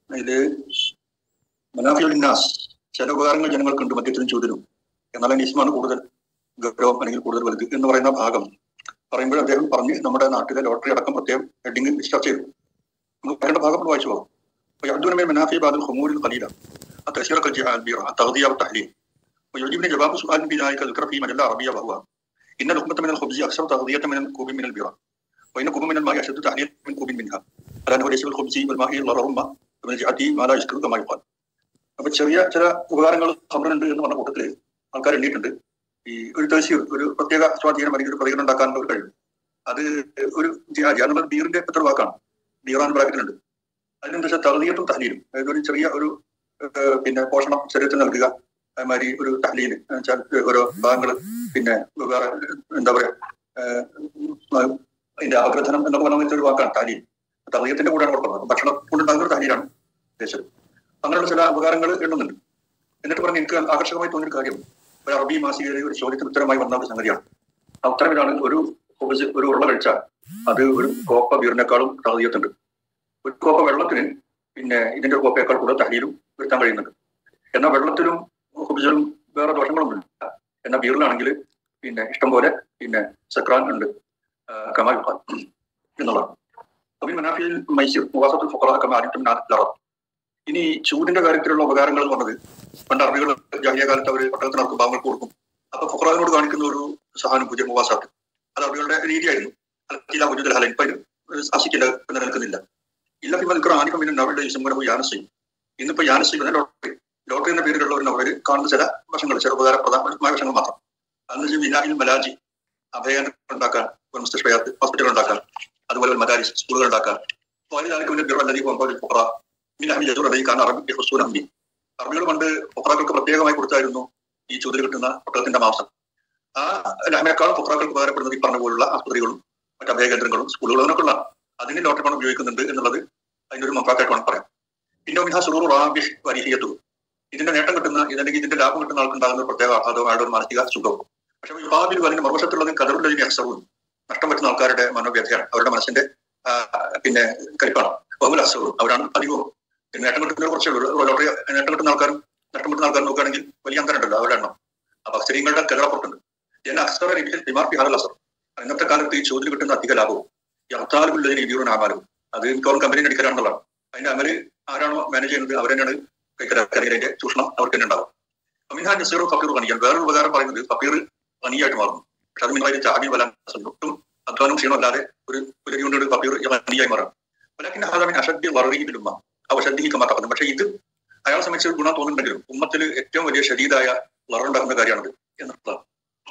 ഇതില് മനാഫിയുലിന്നാസ് ചില ഉപകാരങ്ങൾ ജനങ്ങൾക്കുണ്ട് മദ്യത്തിനും ചൂതിനും എന്നാൽ അതിന് ഇസ്മാണ് കൂടുതൽ ഗൗരവം അല്ലെങ്കിൽ കൂടുതൽ വലുത് എന്ന് പറയുന്ന ഭാഗം പറയുമ്പോൾ അദ്ദേഹം പറഞ്ഞ് നമ്മുടെ നാട്ടിലെ ലോട്ടറി അടക്കം പ്രത്യേകം ഹെഡിങ് ചർച്ച ചെയ്തു നമ്മൾ പറയേണ്ട ഭാഗം നമ്മൾ വായിച്ചു പോകും ويعدون من منافع بعض الخمور القليلة التأثير كالجهة البيرة التغذية والتحليل ويعجبني جواب سؤال بذلك ذكر في مجلة عربية وهو إن لقمة من الخبز أكثر تغذية من كوب من البيرة وإن كوب من الماء أشد تحليل من كوب منها على أنه ليس بالخبز والماء ضررهما ومن الجهة ما لا يشكر كما يقال അപ്പൊ ചെറിയ ചില ഉപകാരങ്ങൾ ഖമറുണ്ട് എന്ന് പറഞ്ഞ കൂട്ടത്തില് ആൾക്കാർ എണ്ണീട്ടുണ്ട് ഈ ഒരു തഹസീർ ഒരു പ്രത്യേക സ്വാധീനം അല്ലെങ്കിൽ ഒരു പ്രതികരണം ഉണ്ടാക്കാനുള്ള ഒരു കഴിവ് അത് ഒരു ജിഹാദി എന്നുള്ളത് ബീറിന്റെ പറ്റൊരു വാക്കാണ് ബീറാൻ ബ്രാക്കറ്റിലുണ്ട് അതിനെന്താ വെച്ചാൽ തഹലീയത്തും തഹലീലും അതായത് ഒരു ചെറിയ ഒരു ഏഹ്, പിന്നെ പോഷണം ശരീരത്തിന് നൽകുക അതേമാതിരി ഒരു തഹലീൽ വെച്ചാൽ ഓരോ ഭാഗങ്ങൾ പിന്നെ വേറെ എന്താ പറയാ ഏഹ്, അതിന്റെ ആഗ്രഥനം എന്നൊക്കെ പറഞ്ഞ ഒരു വാക്കാണ് തഹലീൽ തഹലീയത്തിന്റെ കൂടെയാണ് കൊടുക്കുന്നത് ഭക്ഷണം കൊണ്ടുണ്ടാകുന്ന ഒരു തഹലീലാണ് ഉദ്ദേശിച്ചത് അങ്ങനെയുള്ള ചില ഉപകാരങ്ങൾ എണ്ണുന്നുണ്ട് എന്നിട്ട് പറഞ്ഞ് എനിക്ക് ആകർഷകമായി തോന്നിയൊരു കാര്യം ഒരു അറബി മാസികയിലെ ഒരു ചോദ്യത്തിന് ഉത്തരമായി വന്ന ഒരു സംഗതിയാണ് ആ ഉത്തരം ഇതാണ് ഒരു ഹുബസ് ഒരു ഉരുള കഴിച്ചാൽ അത് ഒരു കോപ്പ ബീറിനേക്കാളും തഹലീയത്തുണ്ട് ഒരു കോപ്പ വെള്ളത്തിന് പിന്നെ ഇതിന്റെ ഒരു കോപ്പയേക്കാൾ കൂടുതൽ തഹലീലും വരുത്താൻ കഴിയുന്നുണ്ട് എന്നാൽ വെള്ളത്തിലും ഹുബിസിലും വേറെ ദോഷങ്ങളൊന്നുമില്ല എന്നാൽ ബീറിലാണെങ്കിൽ പിന്നെ ഇഷ്ടം പോലെ പിന്നെ സക്രാൻ ഉണ്ട് ആ, കമാൽ ഖാൻ എന്നുള്ളതാണ് അപ്പൊ ഈ മനാഫിയിൽ മൈസൂർ മുവാസത്തുൽ ഫുഖറ കമാലിറ്റും ലറബ് ഇനി ചൂടിന്റെ കാര്യത്തിലുള്ള ഉപകാരങ്ങൾ എന്ന് പറഞ്ഞത് പണ്ട് അറബികൾ ജാഹിയ കാലത്ത് അവർ പട്ടണത്തിനർക്ക് ഭാഗങ്ങൾക്ക് കൊടുക്കും അപ്പൊ ഫുഖറാവിനോട് കാണിക്കുന്ന ഒരു സഹാനുഭൂതി മുവാസാത്ത് അത് അറബികളുടെ രീതിയായിരുന്നു അല്ല വജുദൽ ഹലൻ ഇപ്പൊ ഇത് ആശിക്കില്ല നിലനിൽക്കുന്നില്ല ഇല്ല പിന്നെ നിൽക്കുന്ന ആനിപ്പം പിന്നെ അവരുടെ ഇസംബരവും യാനസയും ഇന്നിപ്പോ യാനസയും എന്ന ലോട്ടറി ലോട്ടറി എന്ന പേരിലുള്ളവർ അവർ കാണുന്ന ചില വശങ്ങൾ ചില ഉപകാരപ്രദമായ വശങ്ങൾ മാത്രം അതെന്ന് വെച്ചാൽ വിനാഹിൽ മലാജി അഭയകേന്ദ്രം ഉണ്ടാക്കാൻ ഒരു മുസ്തഷ്ഫയാത്ത് ഹോസ്പിറ്റൽ ഉണ്ടാക്കാൻ അതുപോലെ ഒരു മദാരിസ് സ്കൂളുകൾ ഉണ്ടാക്കാൻ വലുതാൾക്ക് പിന്നെ ബിറു അല്ലെങ്കിൽ പോകുമ്പോൾ ഫുഖറ മിനഹി ജസൂർ അലൈഹി ഖാൻ അറബി ഹുസൂൻ അമ്പി അറബികൾ പണ്ട് ഫുഖറാക്കൾക്ക് പ്രത്യേകമായി കൊടുത്തായിരുന്നു ഈ ചുതിൽ കിട്ടുന്ന ഒട്ടകത്തിന്റെ മാംസം ആ അതിനേക്കാളും ഫുഖറാക്കൾക്ക് ഉപകാരപ്പെടുന്നത് ഈ പറഞ്ഞ പോലുള്ള ആസ്പത്രികളും മറ്റ് അഭയകേന്ദ്രങ്ങളും സ്കൂളുകളും അതിനൊക്കെ ഉള്ള അതിന് ലോട്ടറി പണം ഉപയോഗിക്കുന്നുണ്ട് എന്നുള്ളത് അതിന്റെ ഒരു മക്കാക്കായിട്ട് വേണം പറയാം പിന്നെ മിഹ സുറൂർ റാബിഷ് വരിഹിയത്തു ഇതിന്റെ നേട്ടം കിട്ടുന്ന ഇതല്ലെങ്കിൽ ഇതിന്റെ ലാഭം കിട്ടുന്ന ആൾക്കുണ്ടാകുന്ന ഒരു പ്രത്യേക ആഹ്ലാദവും അയാളുടെ ഒരു മാനസിക സുഖവും പക്ഷെ യുവാബിൽ അതിന്റെ മറുവശത്തുള്ളത് കതറുള്ളതിന് അസറും നഷ്ടം പറ്റുന്ന ആൾക്കാരുടെ മനോവ്യഥയാണ് അവരുടെ മനസ്സിന്റെ ആ, പിന്നെ കലിപ്പാണ് ബഹുല അസറും അവരാണ് അധികവും പിന്നെ നേട്ടം കിട്ടുന്ന കുറച്ചേ ഉള്ളൂ ലോട്ടറി നേട്ടം കിട്ടുന്ന ആൾക്കാരും നഷ്ടം കിട്ടുന്ന ആൾക്കാരും നോക്കുകയാണെങ്കിൽ വലിയ അന്തരം ഉണ്ടല്ലോ അവരുടെ എണ്ണം അപ്പൊ അക്ഷരീങ്ങളുടെ കതറപ്പുറത്തുണ്ട് ഞാൻ അക്സറ രീതിയിൽ തിമാർപ്പി ഹാലൽ അസർ ഇന്നത്തെ കാലത്ത് ഈ ചോദ്യം കിട്ടുന്ന അധിക ലാഭവും ഈ അത്താലുള്ളതിന് രീതിയുടെ ആമാലും അത് മിക്കവാറും കമ്പനി അടിക്കലാണെന്നുള്ളതാണ് അതിന്റെ അമല് ആരാണോ മാനേജ് ചെയ്യുന്നത് അവർ തന്നെയാണ് കൈക്കലാക്കൽ അതിന്റെ ചൂഷണം അവർക്ക് തന്നെ ഉണ്ടാവും അമിൻഹാൻ നസീറോ ഫക്കീർ പണിയാൻ വേറൊരു ഉപകാരം പറയുന്നത് ഫക്കീർ പണിയായിട്ട് മാറുന്നു പക്ഷെ അത് നിങ്ങളതിന്റെ ചാടി വലാൻ ഒട്ടും അധ്വാനം ക്ഷീണമല്ലാതെ ഒരു ഒരു കൊണ്ട് ഒരു ഫക്കീർ പണിയായി മാറാം വലാക്കിന്റെ ഹാദാമിൻ അഷദ്യ വളരെയിലുമ്മ അവ ശ്രദ്ധിക്കമാക്കുന്നു പക്ഷെ ഇത് അയാളെ സംബന്ധിച്ച് ഗുണം തോന്നുന്നുണ്ടെങ്കിലും ഉമ്മത്തിൽ ഏറ്റവും വലിയ ശരീരമായ വളറുണ്ടാക്കുന്ന കാര്യമാണത് എന്നുള്ളതാണ്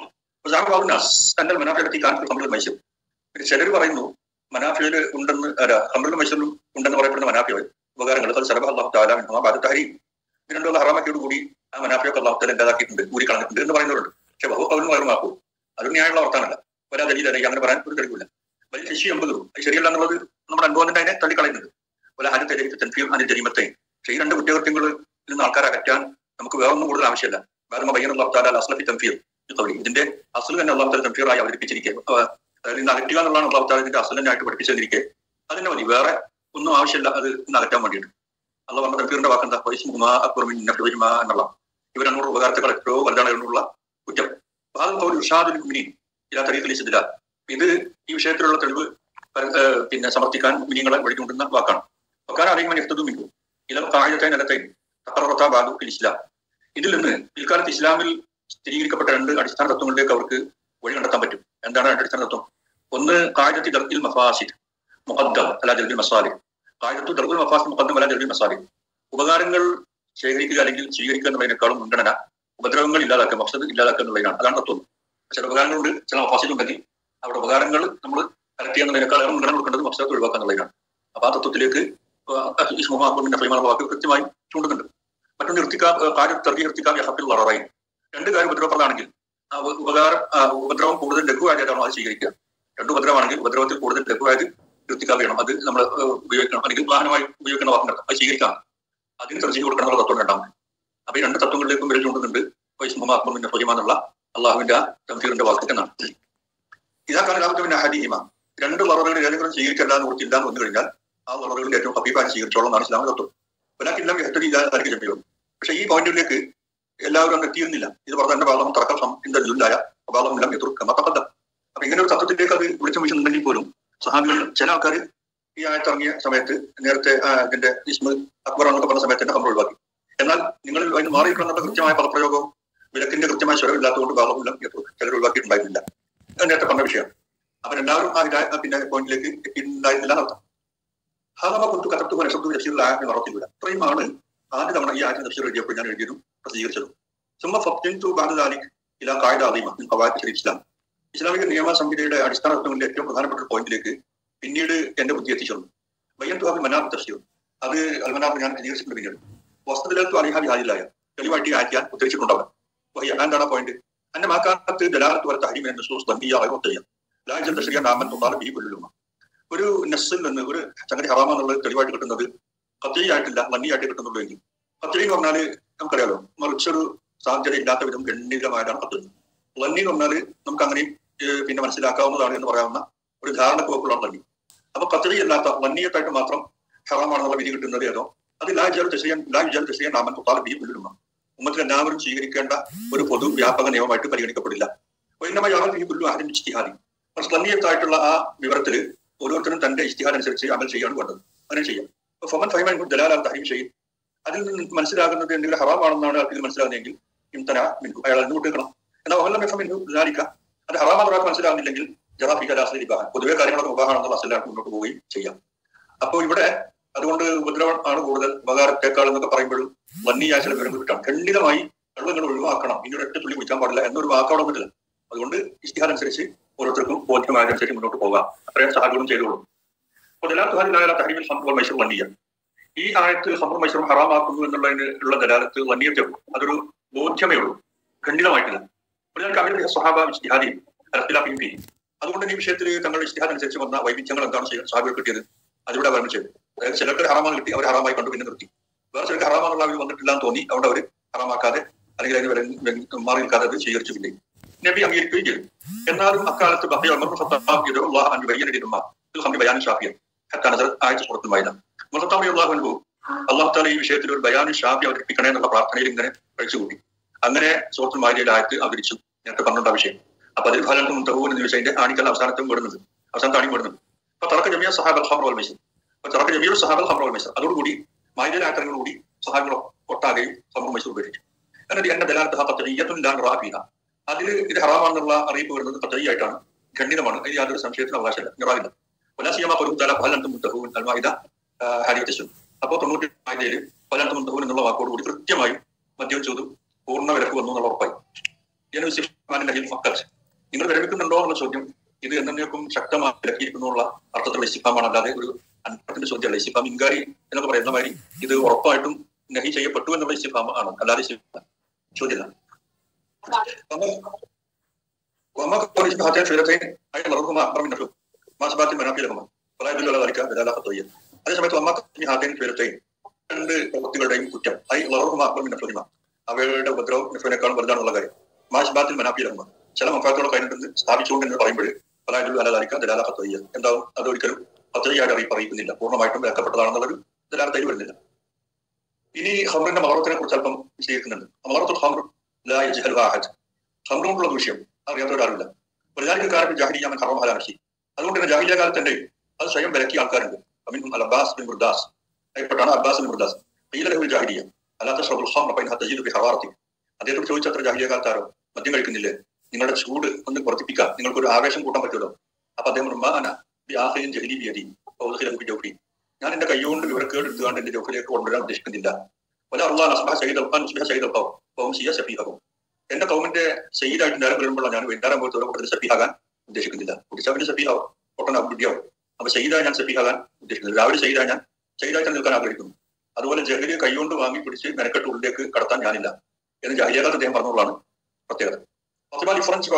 മനാഫിലെത്തി കാണിക്കുന്ന നമ്മൾ മത്സ്യം ചിലർ പറയുന്നു മനാഫിയിൽ ഉണ്ടെന്ന് അല്ല ഹംറുൽ മൈസൂരിലും ഉണ്ടെന്ന് പറയപ്പെടുന്ന മനാഫികൾ ഉപകാരങ്ങൾ അത് സലബ് അള്ളാഹു താലാ ഭാരത്താരി ഇതിനുള്ള ഹറാമക്കോട് കൂടി ആ മനാഫിയൊക്കെ അള്ളാഹു താല എന്താക്കിയിട്ടുണ്ട് ഊരി കളഞ്ഞിട്ടുണ്ട് എന്ന് പറയുന്നവരുണ്ട് പക്ഷെ ബഹു അവരും വയറുമാക്കും അത് ന്യായമുള്ള വർത്താനല്ല വരാ ദലീൽ അല്ലെങ്കിൽ അങ്ങനെ പറയാൻ ഒരു തെളിവില്ല വലിയ ശശി എൺപത് അത് ശരിയല്ല എന്നുള്ളത് നമ്മുടെ അനുഭവം തന്നെ അതിനെ തള്ളിക്കളയുന്നുണ്ട് അതുപോലെ ആദ്യം തെളിയിച്ച് തെൻഫീൽ അതിന് ജരിമത്തെ പക്ഷേ ഈ രണ്ട് കുറ്റകൃത്യങ്ങളിൽ നിന്ന് ആൾക്കാരെ അകറ്റാൻ നമുക്ക് വേറെ ഒന്നും കൂടുതൽ ആവശ്യമില്ല വേറെ ബയ്യൻ അള്ളാഹു താല അസ്ലഫി തൻഫീർ ഇതിന്റെ അസൽ തന്നെ അള്ളാഹു താല തൻഫീറായി അവതരിപ്പിച്ചിരിക്കുക അതായത് ഇന്ന് അകറ്റുക എന്നുള്ളതാണ് അള്ളാഹു താല ഇതിന്റെ അസലനായിട്ട് പഠിപ്പിച്ചു തന്നിരിക്കെ അതിനെ മതി വേറെ ഒന്നും ആവശ്യമില്ല അത് ഇന്ന് അകറ്റാൻ വേണ്ടിയിട്ട് അള്ള പറഞ്ഞ തൻഫീറിന്റെ വാക്കെന്താ വൈസ്മുമാ അക്ബർമിൻ നഫ്ലുമാ എന്നുള്ള ഇവരെന്നോട് ഉപകാരത്തെക്കാൾ എത്രയോ വലുതാണ് എന്നുള്ള കുറ്റം അപ്പൊ അത് ഒരു ഉഷാദുൽ കുമിനി ഇല്ലാ തരീഖലി സിദ്ധില ഇത് ഈ വിഷയത്തിലുള്ള തെളിവ് പര- ഏഹ് പിന്നെ സമർത്ഥിക്കാൻ മിനിങ്ങളെ വഴികൊണ്ടുന്ന വാക്കാണ് വക്കാന അറിയുമ്പോൾ എത്തതും മിന്നു ഇല കായത്തെ നിലത്തെ തക്കറത്ത ബാദു ഫിൽ ഇസ്ലാം ഇതിൽ നിന്ന് പിൽക്കാലത്ത് ഇസ്ലാമിൽ സ്ഥിരീകരിക്കപ്പെട്ട രണ്ട് അടിസ്ഥാന തത്വങ്ങളിലേക്ക് അവർക്ക് വഴി കണ്ടെത്താൻ പറ്റും എന്താണ് രണ്ട് അടിസ്ഥാന തത്വം ഒന്ന് കായത്തി ദർഗിൽ മഫാസിദ് മുഖദ്ദം അല്ല ദർഗിൽ മസാലി കായത്തു ദർഗുൽ മഫാസിദ് മുഖദ്ദം അല്ല ദർഗിൽ മസാലി ഉപകാരങ്ങൾ ശേഖരിക്കുക അല്ലെങ്കിൽ സ്വീകരിക്കുക എന്നുള്ളതിനേക്കാളും മുൻഗണന ഉപദ്രവങ്ങൾ ഇല്ലാതാക്കുക മക്സദ് ഇല്ലാതാക്കുക എന്നുള്ളതിനാണ് അതാണ് തത്വം ചില ഉപകാരങ്ങളുണ്ട് ചില മഫാസിദ് ഉണ്ടെങ്കിൽ അവിടെ ഉപകാരങ്ങൾ നമ്മൾ കലക്ട് ചെയ്യുന്നതിനേക്കാൾ ഏറെ മുൻഗണന കൊടുക്കേണ്ടത് മക്സദ് ഒഴിവാക്കുക എന്നുള്ളതിനാണ് അപ്പൊ ആ തത്വത്തിലേക്ക് ഈ സമൂഹത്തിന്റെ ഫൈമാന വാക്ക് കൃത്യമായി ചൂണ്ടുന്നുണ്ട് മറ്റൊന്ന് ഇർത്തിക്കാ കാര്യം തെറി ഇർത്തിക്കാ ഹപ്പിൽ വളറായി രണ്ട് കാര്യം ഉപദ്രവപ്രദമാണെങ്കിൽ ആ ഉപ- ഉപകാരം ആ ഉപദ്രവം കൂടുതൽ ലഘുവായതാണോ അത് സ്വീകരിക്കുക രണ്ട് ഉപദ്രവമാണെങ്കിൽ ഉപദ്രവത്തിൽ കൂടുതൽ ലഘുവായത് ഇർത്തിക്കാ വേണം അത് നമ്മൾ ഉപയോഗിക്കണം അല്ലെങ്കിൽ വാഹനമായി ഉപയോഗിക്കുന്ന വാഹനം അത് സ്വീകരിക്കാം അതിന് തെർജീവ് കൊടുക്കണം എന്നുള്ള തത്വം രണ്ടാമത് അപ്പൊ ഈ രണ്ട് തത്വങ്ങളിലേക്കും വിരൽ ചൂണ്ടുന്നുണ്ട് വൈസ്മുമാത്മന്റെ ഫലിമാന്നുള്ള അള്ളാഹുവിന്റെ ആ തംഫീറിന്റെ വാക്ക് എന്നാണ് ഇതാ കാലഘട്ടം പിന്നെ ഹദീമ രണ്ട് വളറുകളിൽ ഏതെങ്കിലും സ്വീകരിക്കല്ല എന്ന് കൊടുത്തില്ല എന്ന് വന്നു കഴിഞ്ഞാൽ ആ വളറുകളിൽ ഏറ്റവും ഹബീബായി സ്വീകരിച്ചോളം എന്നാണ് ഇസ്ലാമിക തത്വം ഒരാൾക്കെല്ലാം എത്തടി ഇതായിരിക്കും ജമ്മിയോ പക്ഷെ ഈ പോയിന്റിലേക്ക് എല്ലാവരും അന്ന് എത്തിയിരുന്നില്ല ഇത് പറഞ്ഞ തന്നെ ബാലം തർക്കം ഇന്ത ജുല്ലായ ബാലം എല്ലാം എതിർക്കുക മത്തക്കത്ത അപ്പൊ ഇങ്ങനെ ഒരു തത്വത്തിലേക്ക് അത് വിളിച്ചു വീശുന്നുണ്ടെങ്കിൽ പോലും സഹാബികൾ ചില ആൾക്കാർ ഈ ആയത്തിറങ്ങിയ സമയത്ത് നേരത്തെ ആ, ഇതിന്റെ ഇസ്മ അക്ബർ എന്നൊക്കെ പറഞ്ഞ സമയത്ത് തന്നെ നമ്മൾ ഒഴിവാക്കി എന്നാൽ നിങ്ങൾ അതിന് മാറിയിട്ടുള്ള കൃത്യമായ പദപ്രയോഗവും വിലക്കിന്റെ കൃത്യമായ സ്വരം ഇല്ലാത്തതുകൊണ്ട് ബാലമെല്ലാം ചിലർ ഒഴിവാക്കിയിട്ടുണ്ടായിരുന്നില്ല അത് നേരത്തെ പറഞ്ഞ വിഷയമാണ് അപ്പൊ എല്ലാവരും ആ ഇതാ- ആ പിന്നെ പോയിന്റിലേക്ക് എത്തിയിട്ടുണ്ടായിരുന്നില്ല എന്നർത്ഥം ഹാദമ കൊണ്ടു കത്തത്തു മനസ്സത്തു തഫ്സീറിൽ ആയത്തിന് നടത്തില്ല ഇത്രയുമാണ് ആദ്യ തവണ ഈ ആയത്തിന് തഫ്സീർ എഴുതിയപ്പോൾ ഞാൻ എഴുതിയതും പ്രസിദ്ധീകരിച്ചതും സുമ ഫത്തിൻതു ബാദാലിക് ഇലാ ഖായിദ അദീമ മിൻ ഖവായിദ് ശരീഅത്ത് ഇസ്ലാം ഇസ്ലാമിക നിയമ സംഹിതയുടെ അടിസ്ഥാന തത്വങ്ങളിലെ ഏറ്റവും പ്രധാനപ്പെട്ട ഒരു പോയിന്റിലേക്ക് പിന്നീട് എന്റെ ബുദ്ധി എത്തിച്ചേർന്നു വയ്യന്തു അബി മനാബ് തഫ്സീർ അത് അൽമനാബ് ഞാൻ വിശദീകരിച്ചിട്ടുണ്ട് പിന്നീട് വസ്തുതലത്തു അലിഹാബി ഹാജിലായ തെളിവായിട്ട് ആക്കിയാൽ ഉദ്ധരിച്ചിട്ടുണ്ടാവാൻ വഹിയ എന്താണ് പോയിന്റ് അന്റെ മാക്കാലത്ത് ദലാലത്ത് വരെ തഹരീം എന്ന സൂസ് തമ്പിയ അറുപത്തയ്യ ലാജൽ തശ്രീയ നാമൻ തൊന്നാല് ബി പുല്ലുമ ഒരു നെസ്സിൽ നിന്ന് ഒരു സംഗതി ഹറാമെന്നുള്ളത് തെളിവായിട്ട് കിട്ടുന്നത് കത്തിയായിട്ടില്ല വന്നിയായിട്ട് കിട്ടുന്നുള്ളൂ എങ്കിൽ കത്തിരി എന്ന് പറഞ്ഞാല് നമുക്കറിയാലോ മറിച്ചൊരു സാധ്യത ഇല്ലാത്ത വിധം ഗണ്യമായിട്ടാണ് കത്തുന്നത് വന്നി എന്ന് പറഞ്ഞാല് നമുക്ക് അങ്ങനെയും ഏഹ്, പിന്നെ മനസ്സിലാക്കാവുന്നതാണ് എന്ന് പറയാവുന്ന ഒരു ധാരണക്ക് വക്കുള്ളതാണ് വന്നി അപ്പൊ കത്തിരി അല്ലാത്ത വന്യത്തായിട്ട് മാത്രം ഹറാമാണെന്നുള്ള വിധി കിട്ടുന്നത് ഏതോ അത് ലാ വിചാരം ചെയ്യാൻ ലാ വിചാരം ചെയ്യാൻ നാമൻ തൊട്ടാൽ ബി പുല്ലുമ ഉമ്മത്തിൽ എല്ലാവരും സ്വീകരിക്കേണ്ട ഒരു പൊതു വ്യാപക നിയമമായിട്ട് പരിഗണിക്കപ്പെടില്ല വൈകുന്നമായി അവർ ഈ പുല്ലു ആരും ഇഷ്ടിഹാദി സ്ലന്നീയത്തായിട്ടുള്ള ആ വിവരത്തിൽ ഓരോരുത്തരും തന്റെ ഇഷ്ടിഹാദ് അനുസരിച്ച് അമൽ ചെയ്യാണ് വേണ്ടത് അങ്ങനെ ചെയ്യാം അപ്പൊ ഫമൻ ഫൈമൻ ദലാലാൽ തഹീം ചെയ്യും അതിൽ നിന്ന് മനസ്സിലാകുന്നത് എന്തെങ്കിലും ഹറാമാണെന്നാണ് ആൾക്ക് മനസ്സിലാകുന്നതെങ്കിൽ ഇംതന മിൻഹു അയാൾ അതിന് വിട്ടേക്കണം എന്നാൽ ഒഹല്ല മിഫ മിൻഹു ദാലിക അത് ഹറാമാണെന്ന് ഒരാൾക്ക് മനസ്സിലാകുന്നില്ലെങ്കിൽ ജറാഫി കലാസ്ലി ബഹാൻ പൊതുവെ കാര്യങ്ങളൊക്കെ ഉപഹാണെന്നുള്ള അസലാണ് മുന്നോട്ട് പോവുകയും ചെയ്യാം അപ്പോൾ ഇവിടെ അതുകൊണ്ട് ഉപദ്രവം ആണ് കൂടുതൽ ഉപകാരത്തെക്കാൾ എന്നൊക്കെ പറയുമ്പോഴും വന്യ ചില വിവരങ്ങൾ കിട്ടാം ഖണ്ഡിതമായി വെള്ളങ്ങൾ ഒഴിവാക്കണം ഇനി ഒരു ഒറ്റ തുള്ളി കുടിക്കാൻ പാടില്ല എന്നൊരു വാക്കവിടെ വന്നിട്ടില്ല അതുകൊണ്ട് ഇഷ്ടിഹാർ അനുസരിച്ച് ഓരോരുത്തർക്കും ബോധ്യമായതനുസരിച്ച് മുന്നോട്ട് പോകാം അത്രയും സഹായങ്ങളും ചെയ്തോളൂ അപ്പോൾ ദലാത്തുഹാരിലായ തഹരീമിൽ സംഭവം മൈസൂർ വന്നിയ ഈ ആയത്ത് സംഭവം മൈസൂർ ഹറാമാക്കുന്നു എന്നുള്ളതിന് ഉള്ള ദലാലത്ത് വന്യത്തെ ഉള്ളൂ അതൊരു ബോധ്യമേ ഉള്ളൂ ഖണ്ഡിതമായിട്ടില്ല ഒരാൾക്ക് അവരുടെ സ്വഹാബ ഇഷ്ടിഹാദി അലത്തിലാഫിയും ഫീ അതുകൊണ്ട് ഈ വിഷയത്തിൽ തങ്ങളുടെ ഇഷ്ടിഹാദ് അനുസരിച്ച് വന്ന വൈവിധ്യങ്ങൾ എന്താണ് സ്വഹാബികൾ കിട്ടിയത് അതിലൂടെ വർണ്ണിച്ചത് അതായത് ചിലർക്ക് ഹറാമാണ് കിട്ടി അവർ ഹറാമായി കണ്ടു പിന്നെ നിർത്തി വേറെ ചിലർക്ക് ഹറാമാനുള്ള അവർ വന്നിട്ടില്ല എന്ന് തോന്നി അവിടെ അവർ ഹറാമാക്കാതെ അല്ലെങ്കിൽ അതിന് വില- വില- മാറി നിൽക്കാതെ അത് സ്വീകരിച്ചു പിന്നെ നബി അംഗീകരിക്കുകയും ചെയ്തു എന്നാലും അക്കാലത്ത് ബഹ്യ ഉമർ ഖത്താബ് ഇത് അള്ളാഹു അൻ ബയ്യന ലിമ്മ ഇത് ഹംദി ബയാൻ ഷാഫിയ ഹത്താ നസർ ആയത്ത് സൂറത്തുൽ മൈദ ഉമർ ഖത്താബ് അള്ളാഹു അൻഹു അള്ളാഹു താല ഈ വിഷയത്തിൽ ഒരു ബയാൻ ഷാഫി അവതരിപ്പിക്കണേ എന്നുള്ള പ്രാർത്ഥനയിൽ ഇങ്ങനെ കഴിച്ചുകൂട്ടി അങ്ങനെ സൂറത്തുൽ മൈദയുടെ ആയത്ത് അവതരിച്ചു നേരത്തെ പറഞ്ഞുകൊണ്ട വിഷയം അപ്പൊ അതിൽ ഫലത്തും മുന്തഹൂൻ എന്ന് ചോദിച്ചതിന്റെ ആണിക്കൽ അവസാനത്തും വിടുന്നത് അവസാനത്ത് ആണി വിടുന്നത് അപ്പൊ തറക്ക ജമിയ സഹാബ് ഹംർ വൽ മൈസർ അപ്പൊ തറക്ക ജമിയ സഹാബ് ഹംർ വൽ മൈസർ അതോടുകൂടി മൈദയുടെ ആയത്തങ്ങളോടുകൂടി സഹാബികൾ ഒട്ടാകെയും ഹംർ മൈസൂർ ഉപേക്ഷിച്ചു എന്നിട്ട് എന്റെ ദലാലത്ത് കത്തയ്യത്തും ലാൻ റാഫീന അതിൽ ഇത് ഹറാമാണെന്നുള്ള അറിയിപ്പ് വരുന്നത് കത്തയ്യായിട്ടാണ് ഖണ്ഡിതമാണ് അതിൽ യാതൊരു സംശയത്തിന് അവകാശമില്ല നിറാവില്ല വലാസിയമ പൊരുത്തല ഫലന്തും മുത്തഹൂൻ അൽമായിദ ഹരിയച്ചു അപ്പോൾ തൊണ്ണൂറ്റി ആയതിൽ ഫലന്തും മുത്തഹൂൻ എന്നുള്ള വാക്കോടുകൂടി കൃത്യമായും മദ്യം ചോദ്യം പൂർണ്ണ വിലക്ക് വന്നു എന്നുള്ള ഉറപ്പായി ജനുസിഫാനിൽ ഫക്കത്ത് നിങ്ങൾ വിരമിക്കുന്നുണ്ടോ എന്നുള്ള ചോദ്യം ഇത് എന്നേക്കും ശക്തമായി വിലക്കിയിരിക്കുന്നുള്ള അർത്ഥത്തിലുള്ള ഇസ്തിഫാമാണ് അല്ലാതെ ഒരു അൻപത്തിന്റെ ചോദ്യമല്ല ഇസ്തിഫാം ഇൻകാരി എന്നൊക്കെ പറയുന്ന മാതിരി ഇത് ഉറപ്പായിട്ടും നഹി ചെയ്യപ്പെട്ടു എന്നുള്ള ഇസ്തിഫാം ആണ് അല്ലാതെ ഇസ്തിഫാം ചോദ്യമല്ല وما كون اسم هاتين الفئتين اي ضررهما اكبر من نفعه ما اثبات المنافع لهما فلا يدل على ذلك دلاله قطعيه അതേ സമയത്ത് അമ്മ ഹാത്തേൻ ഫിരത്തൈൻ രണ്ട് പ്രവൃത്തികളുടെയും കുറ്റം ഐ ലറുഹുമ അക്ബർ മിൻ നഫ്ലിഹിമ അവയുടെ ഉപദ്രവം നഫിനേക്കാളും വലുതാണുള്ള കാര്യം മാഷ്ബാത്തിൽ മനാഫി ലഹുമ ചില മഫാത്തോടെ കഴിഞ്ഞിട്ട് സ്ഥാപിച്ചുകൊണ്ട് എന്ന് പറയുമ്പോൾ പല ഇതിലും അലാലിക്ക ദലാല കത്തയ്യ എന്താവും അതൊരിക്കലും കത്തയ്യായിട്ട് അറിയിപ്പ് അറിയിക്കുന്നില്ല പൂർണ്ണമായിട്ടും വിലക്കപ്പെട്ടതാണെന്നുള്ളൊരു ദലാലത്തൈ വരുന്നില്ല ഇനി ഹംറിന്റെ മഹറത്തിനെ കുറിച്ച് അല്പം വിശദീകരിക്കുന്നുണ്ട് മഹറത്തുൽ ഹംർ ലാ യജ്ഹൽ വാഹദ് ഹംറ് കൊണ്ടുള്ള വിഷയം അറിയാത്ത ഒരാളില്ല പ്രധാനിക്ക് കാരണം ജാഹിരിയാമൻ ഹറമഹല നഷി അതുകൊണ്ട് തന്നെ ജാഹിലിയ കാലത്ത് തന്നെ അത് സ്വയം വിലക്കിയ ആൾക്കാരുണ്ട് Amin al Abbas bin Mirdas അറിയപ്പെട്ടാണ് അബ്ബാസ് ബിൻ മുർദാസ് ഈലഹുൽ ജാഹിലിയ അല്ലാത്ത ഷറബുൽ ഖാം അപ്പൊ തജീദ് ബി ഹറാറത്തി അദ്ദേഹത്തോട് ചോദിച്ചത്ര ജാഹിലിയ കാലത്താരോ മദ്യം കഴിക്കുന്നില്ലേ നിങ്ങളുടെ ചൂട് ഒന്ന് വർദ്ധിപ്പിക്കാം നിങ്ങൾക്ക് ഒരു ആവേശം കൂട്ടാൻ പറ്റുമല്ലോ അപ്പൊ അദ്ദേഹം ഉമ്മാന ബി ആഹയും ജഹലി ബിയതി ഔദഖിലഹു ബി ജൗഫി ഞാൻ എന്റെ കൈകൊണ്ട് വിവരക്കേട് എടുത്തുകൊണ്ട് എന്റെ ജോഫിലേക്ക് കൊണ്ടുവരാൻ ഉദ്ദേശിക്കുന്നില്ല വല അള്ളാഹ് അസ്ബഹ സയ്യിദ് അൽഖാൻ ഉസ്ബഹ സയ്യിദ് അൽഖാം ഫഹും സിയ സഫീഹഹും എന്റെ കൗമിന്റെ സയ്യിദായിട്ട് നേരം വരുമ്പോഴാണ് ഞാൻ വെണ്ടാരം പോലത്തെ കൂടുതൽ സഫീഹാകാൻ ഉദ്ദേശിക്കുന്നില്ല കുടിച്ചവന്റെ സഫീഹാവും പൊട്ടന ബുദ്ധിയാവും അപ്പൊ സയ്യിദായി ഞാൻ സഫീഹാകാൻ ഉദ്ദേശിക്കുന്നില്ല രാവിലെ സയ്യിദായി ഞാൻ സയ്യിദായിട്ട് നിൽക്കാൻ ആഗ്രഹിക്കുന്നു അതുപോലെ ജഹലിയെ കൈകൊണ്ട് വാങ്ങി പിടിച്ച് മെനക്കെട്ട് ഉള്ളിലേക്ക് കടത്താൻ ഞാനില്ല എന്ന് ജാഹിലിയാകാത്ത അദ്ദേഹം പറഞ്ഞുള്ളതാണ് പ്രത്യേകത അഥവാ ഡിഫറൻസ്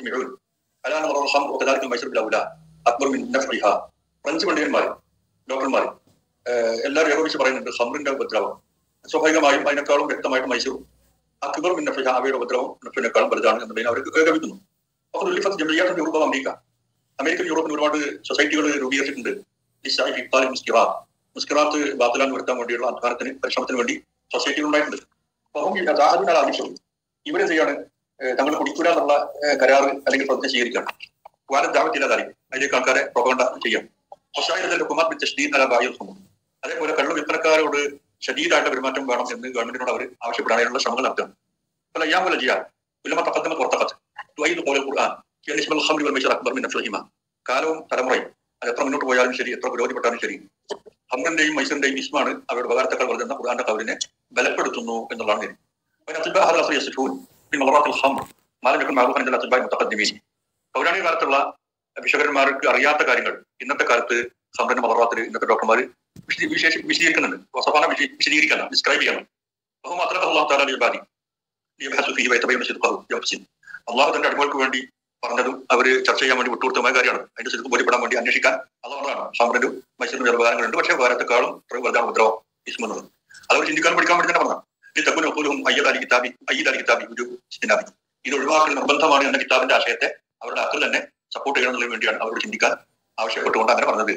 അക്ബർ മിൻ നഫ്ഇഹ ഫ്രഞ്ച് പണ്ഡിതന്മാർ ഡോക്ടർമാർ എല്ലാവരും ഏകോപിച്ച് പറയുന്നുണ്ട് ഹംറിന്റെ ഉപദ്രവം സ്വാഭാവികമായും അതിനേക്കാളും വ്യക്തമായിട്ട് മൈസൂർ അക്ബർ മിൻ നഫ്ഇഹ അവയുടെ ഉപദ്രവം നഫിനേക്കാളും വലുതാണ് എന്നതിനെ അവർ ഏകോപിക്കുന്നു അപ്പോൾ ഉല്ലിഫത്ത് ജമിയാത്ത് യൂറോപ്പ് അമേരിക്ക അമേരിക്കൻ യൂറോപ്പിൽ ഒരുപാട് സൊസൈറ്റികൾ രൂപീകരിച്ചിട്ടുണ്ട് ലിസായി ഇഖ്ബാൽ മുസ്കിറ മുസ്കറാത്ത് ബാത്തിലാൻ വരുത്താൻ വേണ്ടിയുള്ള അധ്വാനത്തിന് പരിശ്രമത്തിന് വേണ്ടി സൊസൈറ്റിയിൽ ഉണ്ടായിട്ടുണ്ട് അപ്പം ഈ അതിനാണ് ആവശ്യം ഇവരെ ചെയ്യാണ് ഏഹ് തങ്ങൾ കുടിക്കൂല എന്നുള്ള ഏഹ് കരാറ് അല്ലെങ്കിൽ പ്രതിജ്ഞ സ്വീകരിക്കണം വാരം ദാവത്തില്ലാതായി അതിലേക്ക് ആൾക്കാരെ പ്രൊപ്പഗണ്ട ചെയ്യാം ഹൊസായിരത്തിന്റെ കുമാർ തഷ്ദീദ് അല ബായിൽ ഹുമ. അതേപോലെ കള്ളു വിൽപ്പനക്കാരോട് ഷദീദായിട്ട് പെരുമാറ്റം വേണം എന്ന് ഗവൺമെന്റിനോട് അവർ ആവശ്യപ്പെടാൻ അതിനുള്ള ശ്രമങ്ങൾ നടത്തുകയാണ് പല അയ്യാമുല ജിയാ ഉലമ തഖദ്ദമ പുറത്തഖത്ത് തുഐദ് ഖൗലൽ ഖുർആൻ ഫി നിസ്ബൽ ഖംറി വൽ മൈസർ അക്ബർ മിൻ നഫ്സിഹിമ കാലവും തലമുറയും അത് എത്ര മുന്നോട്ട് പോയാലും ശരി എത്ര പുരോഗതിപ്പെട്ടാലും ശരി ഹംറിന്റെയും മൈസറിന്റെയും ഇസ്മാണ് അവരുടെ ഉപകാരത്തെക്കാൾ വരുന്ന ഖുർആന്റെ കവലിനെ ബലപ്പെടുത്തുന്നു എന്നുള്ളതാണ് ഇത് وإن أطباء هذا العصر يصفون في مضرات الخمر ما لم يكن معروفا عند الأطباء المتقدمين പൗരാണിക കാലത്തുള്ള വിഷകന്മാർക്ക് അറിയാത്ത കാര്യങ്ങൾ ഇന്നത്തെ കാലത്ത് ഹംറിന്റെ മദർവാത്തിൽ ഇന്നത്തെ ഡോക്ടർമാർ വിശേഷ വിശദീകരിക്കുന്നുണ്ട് വസഫാന വിശ- വിശദീകരിക്കണം ഡിസ്ക്രൈബ് ചെയ്യണം ബഹു മാത്രമല്ല അള്ളാഹു താല ലിബാദി ലിയബ്ഹസു ഫീഹി വയതബയ്യന സിദ്ഖഹു യബ്സിൻ അള്ളാഹു തന്റെ അടിമകൾക്ക് വേണ്ടി പറഞ്ഞതും അവര് ചർച്ച ചെയ്യാൻ വേണ്ടി വിട്ടുകൊടുത്തമായ കാര്യമാണ് അതിന്റെ ശരിക്കും ബോധ്യപ്പെടാൻ വേണ്ടി അന്വേഷിക്കാൻ അള്ളാഹുമാണ് ഹംറിനും മൈസൂരിനും ചില ഉപകാരങ്ങളുണ്ട് പക്ഷേ ഉപകാരത്തെക്കാളും ഇത്രയും വലുതാണ് ഉപദ്രവം ഇസ്മെന്നത് അതവർ ചിന്തിക്കാൻ പഠിക്കാൻ വേണ്ടി തന്നെ പറഞ്ഞു ഈ തക്കുന ഒപ്പോലും അയ്യദ് അലി കിതാബി അയ്യദ് അലി കിതാബി ഒരു ഇസ്തിനാബി ഇത് ഒഴിവാക്കൽ നിർബന്ധമാണ് എന്ന കിതാബിന്റെ ആശയത്തെ അവരുടെ അക്കൽ തന്നെ സപ്പോർട്ട് ചെയ്യണമെന്നതിന് വേണ്ടിയാണ് അവരോട് ചിന്തിക്കാൻ ആവശ്യപ്പെട്ടുകൊണ്ട് അങ്ങനെ പറഞ്ഞത്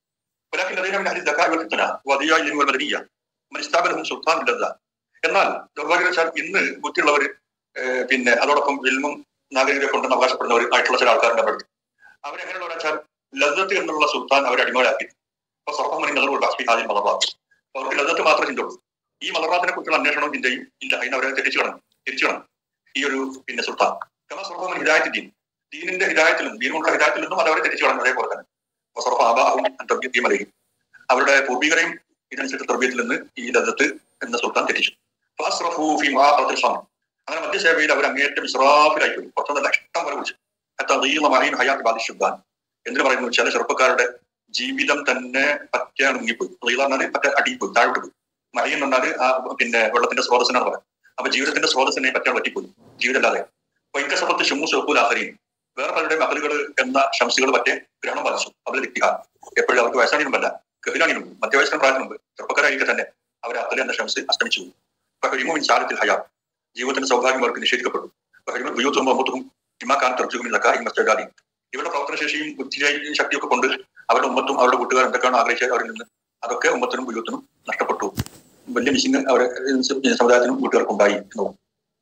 ولكن لدينا من اهل الذكاء والفطنه وضياء العلم والمدنيه من استعملهم سلطان باللذة എന്നാൽ ദൗർഭാഗ്യവശാൽ ഇന്ന് ബുദ്ധിയുള്ളവർ പിന്നെ അതോടൊപ്പം വിൽമും നാഗരികരെ കൊണ്ടെന്ന് അവകാശപ്പെടുന്നവർ ആയിട്ടുള്ള ചില ആൾക്കാരുടെ അടുത്ത് അവരെങ്ങനെയുള്ള വെച്ചാൽ ലദ്ദത്ത് എന്നുള്ള സുൽത്താൻ അവരെ അടിമകളാക്കി അപ്പൊ സർപ്പം മണി നെഹ്റു ആദ്യം മലബാർ അവർക്ക് ലദ്ദത്ത് മാത്രമേ ചിന്തയുള്ളൂ ഈ മലബാറിനെ കുറിച്ചുള്ള അന്വേഷണവും ചിന്തയും ഇല്ല അതിന് അവരെ തിരിച്ചു കളഞ്ഞു തിരിച്ചു കളഞ്ഞു ഈ ഒരു പിന്നെ സുൽത്താൻ കമാ സർപ്പം ഹിദായത്ത് ദീൻ ദീനിന്റെ ഹിദായത്തിൽ നിന്നും ദീൻ കൊണ്ടുള്ള ഹിദായത്തിൽ നിന്നും അത് അവരെ തിരിച്ചു കളഞ്ഞു അതേപോലെ തന്നെ വസറഫ ആബാഹും തർബീയത്തെയും അലയും അവരുടെ പൂർവികരെയും ഇതിനനുസരിച്ച് തർബീയത്തിൽ നിന്ന് ഈ ലദ്ദത്ത് എന്ന സുൽത്താൻ തെറ്റിച്ചു ഫാസ്റഫു ഫി മുആഖറത്തിൽ ഖമർ അങ്ങനെ മദ്യസേവയിൽ അവർ അങ്ങേറ്റം ഇസ്രാഫിലായി പോയി പുറത്തുനിന്ന് ഇഷ്ടം പോലെ വിളിച്ചു ഹത്തീലമറീൻ ഹയാത്ത് ബാദിഷുബാൻ എന്തിനു പറയുന്നു ചില ചെറുപ്പക്കാരുടെ ജീവിതം തന്നെ പറ്റ മുങ്ങിപ്പോയി റീല എന്നാൽ പറ്റ അടിയിപ്പോയി താഴോട്ട് പോയി മഴയും എന്നാൽ ആ പിന്നെ വെള്ളത്തിന്റെ സ്രോതസ്സിനാണ് പറയുന്നത് അപ്പൊ ജീവിതത്തിന്റെ സ്രോതസ്സിനെ പറ്റാൻ പറ്റിപ്പോയി ജീവിതമല്ലാതെ വൈക്കസപ്പത്ത് ഷുമു ഷെഹുൽ ആഹരീൻ വേറെ പലരുടെ മകളുകൾ എന്ന ശംസുകൾ പറ്റേ ഗ്രഹണം ബാധിച്ചു അവരുടെ വ്യക്തിഹ എപ്പോഴും അവർക്ക് വയസ്സാണിനുമല്ല ഗഹിലാണിനും മധ്യവയസ്കൻ പ്രായത്തിനും മുമ്പ് ചെറുപ്പക്കാരായിരിക്കെ തന്നെ അവരെ അത്തലെ എന്ന ശംസ് അസ്തമിച്ചു അപ്പൊ ഹിമു ചാലത്തിൽ ഹയാ ജീവിതത്തിന്റെ സൗഭാഗ്യം അവർക്ക് നിഷേധിക്കപ്പെട്ടു ബുയൂത്തും മമ്മൂത്തും ഇമാക്കാൻ തെർജുമില്ലക്ക ഈ മസ്തകാലി ഇവരുടെ പ്രവർത്തനശേഷിയും ബുദ്ധി ശക്തിയൊക്കെ കൊണ്ട് അവരുടെ ഉമ്മത്തും അവരുടെ കൂട്ടുകാർ എന്തൊക്കെയാണ് ആഗ്രഹിച്ചത് അവരിൽ നിന്ന് അതൊക്കെ ഉമ്മത്തിനും ബുയൂത്തിനും നഷ്ടപ്പെട്ടു വലിയ മിസ്സിങ് അവരെ സമുദായത്തിനും കൂട്ടുകാർക്കും ഉണ്ടായി എന്ന് തോന്നുന്നു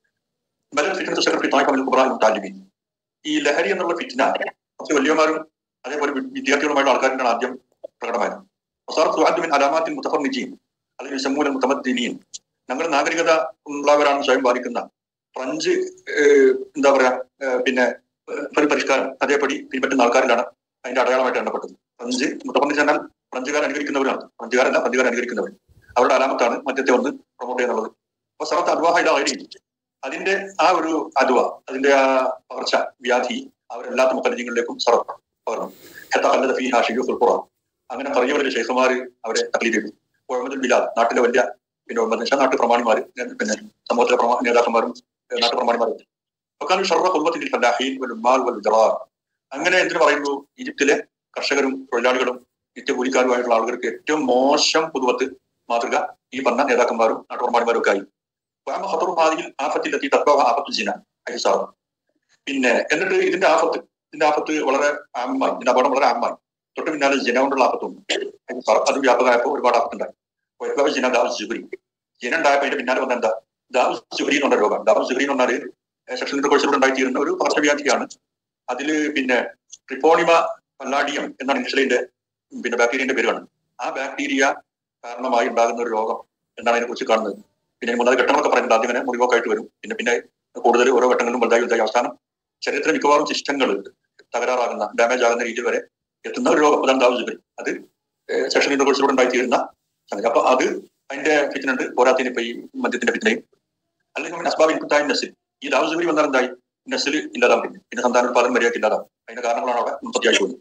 ബലൽ ഫിറ്റ്നസ് സെക്രട്ടറി തായ്പമിൽ കുബ്രാനും താലിബീൻ ഈ ലഹരി എന്നുള്ള ഫിറ്റ്ന കുറച്ച് വലിയമാരും അതേപോലെ വിദ്യാർത്ഥികളുമായുള്ള ആൾക്കാരുടെ ആദ്യം പ്രകടമായത് വസാർത്തുമിൻ അലാമാത്തിൽ മുത്തഫർനിജീൻ അല്ലെങ്കിൽ സമൂല മുത്തമദ്ദീനീൻ ഞങ്ങൾ നാഗരികത ഉള്ളവരാണ് സ്വയം ബാധിക്കുന്ന ഫ്രഞ്ച് എന്താ പറയാ പിന്നെ ഒരു പരിഷ്കാരം അതേപടി പിൻപറ്റുന്ന ആൾക്കാരിലാണ് അതിന്റെ അടയാളമായിട്ട് എണ്ണപ്പെട്ടത് ഫ്രഞ്ച് മുത്തപ്പന്നി ചെന്നാൽ ഫ്രഞ്ചുകാർ അനുകരിക്കുന്നവരാണ് ഫ്രഞ്ചുകാരല്ല ഫ്രഞ്ചുകാർ അനുകരിക്കുന്നവർ അവരുടെ അലാമത്താണ് മദ്യത്തെ ഒന്ന് പ്രൊമോട്ട് ചെയ്യുന്നുള്ളത് അപ്പൊ സർവത്ത് അദ്വാഹ ഇതാ ഐഡി അതിന്റെ ആ ഒരു അദ്വ അതിന്റെ ആ പകർച്ച വ്യാധി അവരെല്ലാത്ത മുഖലിംഗങ്ങളിലേക്കും സർവ്വം പകർന്നു ഹെത്ത ഫീ ഹാഷിഖുൽ ഖുർആൻ അങ്ങനെ പറഞ്ഞവരുടെ ശേഖമാര് അവരെ തക്ലീദ് ചെയ്തു മുഹമ്മദ് ബിലാൽ നാട്ടിലെ വലിയ പിന്നെ മുഹമ്മദ് നിഷ നാട്ടു പ്രമാണിമാര് പിന്നെ സമൂഹത്തിലെ പ്രമാ നേതാക്കന്മാരും നാട്ടു പ്രമാണിമാരും ഒക്കാനും ഷർവ കുടുംബത്തിൽ ഫലാഹീൻ വൽ ഉമ്മാൽ വൽ ജറാർ അങ്ങനെ എന്തിനു പറയുന്നു ഈജിപ്തിലെ കർഷകരും തൊഴിലാളികളും നിത്യകൂലിക്കാരുമായിട്ടുള്ള ആളുകൾക്ക് ഏറ്റവും മോശം പുതുവത്ത് മാതൃക ഈ പറഞ്ഞ നേതാക്കന്മാരും നാട്ടുപ്രമാണിമാരും ഒക്കെ ആയി ഹത്തുറുമാതിയിൽ ആഫത്തിലെത്തി തത്വ ആഫത്ത് ജിന അഹിസാറ് പിന്നെ എന്നിട്ട് ഇതിന്റെ ആഫത്ത് ഇതിന്റെ ആഫത്ത് വളരെ ആമായി ഇതിന്റെ അപകടം വളരെ ആമായി തൊട്ട് പിന്നാലെ ജന കൊണ്ടുള്ള ആഫത്തുണ്ട് അത് വ്യാപകമായപ്പോൾ ഒരുപാട് ആഫത്തുണ്ടായി വൈഭവ ജിന ദാവ് ജുബരി ജിന ഉണ്ടായപ്പോൾ അതിന്റെ പിന്നാലെ വന്ന എന്താ ദാവ് ജുബരി എന്നുള്ള രോഗം ദാവ് ജുബരി എന്ന് പറഞ്ഞാൽ സെക്ഷൽ ഇന്റർകോഴ്സിലൂടെ ഉണ്ടായിത്തീരുന്ന ഒരു പകർച്ചവ്യാധിയാണ് അതില് പിന്നെ ട്രിപ്പോണിമ പല്ലാഡിയം എന്നാണ് ഇംഗ്ലീഷിലെ പിന്നെ ബാക്ടീരിയന്റെ പേരാണ് ആ ബാക്ടീരിയ കാരണമായി ഉണ്ടാകുന്ന ഒരു രോഗം എന്നാണ് അതിനെ കുറിച്ച് കാണുന്നത് പിന്നെ മൂന്നാല് ഘട്ടങ്ങളൊക്കെ പറയുന്നത് ആദ്യം ഇങ്ങനെ മുറിവൊക്കെ ആയിട്ട് വരും പിന്നെ പിന്നെ കൂടുതൽ ഓരോ ഘട്ടങ്ങളിലും വലുതായി വലുതായി അവസാനം ശരീരത്തിലെ മിക്കവാറും സിസ്റ്റങ്ങൾ തകരാറാകുന്ന ഡാമേജ് ആകുന്ന രീതിയിൽ വരെ എത്തുന്ന ഒരു രോഗം അതാണ് ദാവ് ജുബരി അത് സെഷൻ ഇന്റർകോഴ്സിലൂടെ ഉണ്ടായിത്തീരുന്ന സംഗതി അപ്പൊ അത് അതിന്റെ ഫിറ്റിനുണ്ട് പോരാത്തിന് ഇപ്പൊ ഈ മദ്യത്തിന്റെ ഫിറ്റിനെയും അല്ലെങ്കിൽ അസ്ബാബ് ഇൻപുട്ടായി നസിൽ ഈ ദാവ് ജുബരി വന്നാൽ എന്തായി നസിൽ ഇല്ലാതാവും പിന്നെ സന്താന ഉത്പാദനം മര്യാദ ഇല്ലാതാവും അതിന്റെ കാരണങ്ങളാണ് അവിടെ മുപ്പത്തിയായി പോകുന്നത്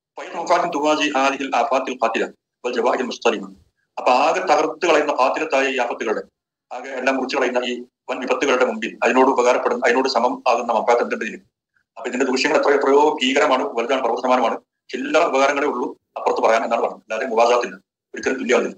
ഫൈൻ തുവാജി ഹാദിഹിൽ ആഫാത്തിൽ ഖാത്തില വൽ ജവാഹിൽ മുസ്തലിമ അപ്പൊ ആകെ തകർത്ത് കളയുന്ന ഖാത്തിലത്തായ ഈ ആഫത്തുകളുടെ ആകെ എല്ലാം മുറിച്ചു കളയുന്ന ഈ വൻ വിപത്തുകളുടെ മുമ്പിൽ അതിനോട് ഉപകാരപ്പെടുന്ന അതിനോട് സമം ആകുന്ന മക്കാത്ത് എന്തിന് അപ്പൊ ഇതിന്റെ ദൂഷ്യങ്ങൾ എത്ര എത്രയോ ഭീകരമാണ് വലുതാണ് പ്രവർത്തനമാണ് എല്ലാ ഉപകാരങ്ങളേ ഉള്ളൂ അപ്പുറത്ത് പറയാൻ എന്നാണ് പറഞ്ഞത് അല്ലാതെ മുവാസാത്തില്ല ഒരിക്കലും തുല്യമാകുന്നില്ല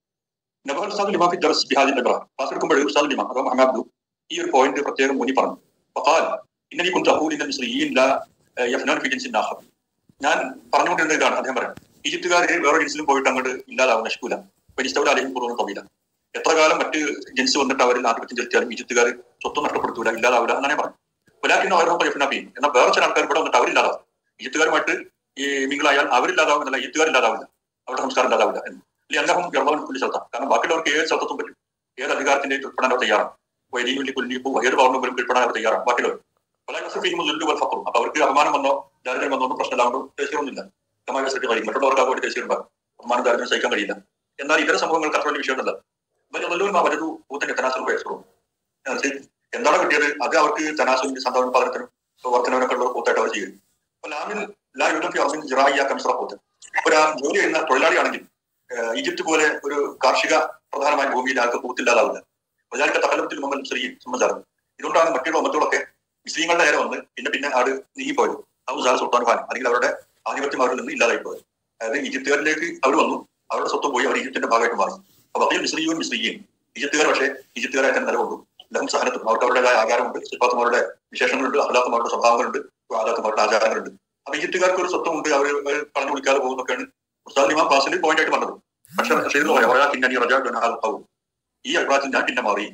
നബഹൽ ഉസ്താദ് ലിമാഫി ദർസ് ബിഹാദി നബറ ക്ലാസ് എടുക്കുമ്പോൾ ഉസ്താദ് ലിമ അതോ അഹമ്മദ് ഈ ഒരു പോയിന്റ് പ്രത്യേകം മുനി പറഞ്ഞു ഫഖാൽ ഇന്നനി കുന്തു അഖൂലി ഇന്ന മിസ്രിയീൻ ലാ യഫ്നാൻ ഫി ജിൻസിൻ ആഖർ ഞാൻ പറഞ്ഞുകൊണ്ടിരുന്ന ഇതാണ് അദ്ദേഹം പറയാം ഈജിപ്തുകാർ വേറെ ജിൻസിലും പോയിട്ട് അങ്ങോട്ട് ഇല്ലാതാവും നശിക്കൂല പരിസ്ഥിതി അല്ലെങ്കിൽ പൂർവ്വം കവിയില്ല എത്ര കാലം മറ്റ് ജൻസ് വന്നിട്ട് അവരിൽ ആധിപത്യം ചെലുത്തിയാലും ഈജിപ്തുകാർ സ്വത്ത് നഷ്ടപ്പെടുത്തൂല ഇല്ലാതാവില്ല എന്നാണ് പറഞ്ഞു ഒരാക്കിനും അവരോ പ്രയത്നപ്പിയും എന്നാൽ വേറെ ചില ആൾക്കാർ ഇവിടെ വന്നിട്ട് അവരില്ലാതാവും ഈജിപ്തുകാരുമായിട്ട് ഈ മിങ്കിളായാൽ അവരില്ലാതാവും എന്നല്ല ഈജിപ്തുകാർ ഇല്ലാതാവില്ല അവരുടെ സംസ്കാരം ഇല്ലാതാവില്ല എന്ന് ഈ അന്നഹം ഗർഭവൻ കുല്ലി സ്ഥലത്താണ് കാരണം ബാക്കിയുള്ളവർക്ക് ഏത് സ്ഥലത്തും പറ്റും ഏത് അധികാരത്തിന്റെ ഉൾപ്പെടാൻ അവർ തയ്യാറാണ് വൈദ്യുതി കുല്ലിപ്പോ ഏത് പൗർണ്ണവും ഉൾപ്പെടാൻ അവർ തയ്യാറാണ് ബാക്കിയുള്ളവർ പല കസഫിയും ദുല്ലുവൽ ഫക്കറും അപ്പൊ അവർക്ക് അപമാനം വന്നോ ദാരിദ്ര്യം വന്നോ ഒന്നും പ്രശ്നമില്ലാണ്ട് ദേശീയമൊന്നുമില്ല കമാവിസിട്ട് കഴിയും മറ്റുള്ളവർക്ക് അതുകൊണ്ട് ദേശീയമുണ്ടാകും അപമാനം ദാരിദ്ര്യം സഹിക്കാൻ കഴിയില്ല എന്നാൽ ഇതര സംഭവങ്ങൾക്ക് അത്ര വലിയ വിഷയമല്ല വലിയ വലുതു പൂത്തിന്റെ തനാസും പേസും എന്താണ് കിട്ടിയത് അത് അവർക്ക് തനാസുവിന്റെ സന്താന പകരത്തിനും വർധനവിനൊക്കെ ഉള്ള കൂത്തായിട്ട് അവർ ചെയ്യും അപ്പൊ ലാമിൽ ലാ യുദ്ധം അർമിൻ ജിറായിയ കമിസ്ര പോത്ത് ഒരു ജോലി ചെയ്യുന്ന തൊഴിലാളിയാണെങ്കിൽ ഏഹ് ഈജിപ്ത് പോലെ ഒരു കാർഷിക പ്രധാനമായ ഭൂമിയിൽ ആൾക്ക് പൂത്തില്ലാതാവില്ല ഒരാൾക്ക് തകലത്തിൽ മുമ്പിൽ ചെറിയ സംബന്ധാണ് ഇതുകൊണ്ടാണ് മറ്റുള്ള ഉമ്മത്തുകളൊക്കെ മുസ്ലിങ്ങളുടെ നേരെ വന്ന് പിന്നെ പിന്നെ ആട് നീങ്ങിപ്പോയത് അബുസാൽ സുൽത്താൻ ഖാൻ അല്ലെങ്കിൽ അവരുടെ ആധിപത്യം അവരിൽ നിന്ന് ഇല്ലാതായി പോയത് അതായത് ഈജിപ്തുകാരിലേക്ക് അവർ വന്നു അവരുടെ സ്വത്ത് പോയി അവർ ഈജിപ്തിന്റെ ഭാഗമായിട്ട് മാറി അപ്പൊ അതിൽ മിസ്ലിയും മിസ്ലിയും ഈജിപ്തുകാർ പക്ഷേ ഈജിപ്തുകാരായി തന്നെ നിലകൊണ്ടു ലഹം സഹനത്തും അവർക്ക് അവരുടേതായ ആചാരമുണ്ട് സിപ്പാത്തമാരുടെ വിശേഷങ്ങളുണ്ട് അഹ്ലാത്തമാരുടെ സ്വഭാവങ്ങളുണ്ട് ആദാത്തമാരുടെ ആചാരങ്ങളുണ്ട് അപ്പൊ ഈജിപ്തുകാർക്ക് ഒരു സ്വത്വമുണ്ട് അവർ കളഞ്ഞു കുടിക്കാതെ പോകുന്നൊക്കെയാണ് ഉസ്താദ് ഇമാം ക്ലാസ്സിൽ പോയിന്റ് ആയിട്ട് പറഞ്ഞത് പക്ഷെ ഷെയ്ദ് പറയാം പറയാ പിന്നെ റജാ ഈ അഭിപ്രായത്തിൽ ഞാൻ പിന്നെ മാറി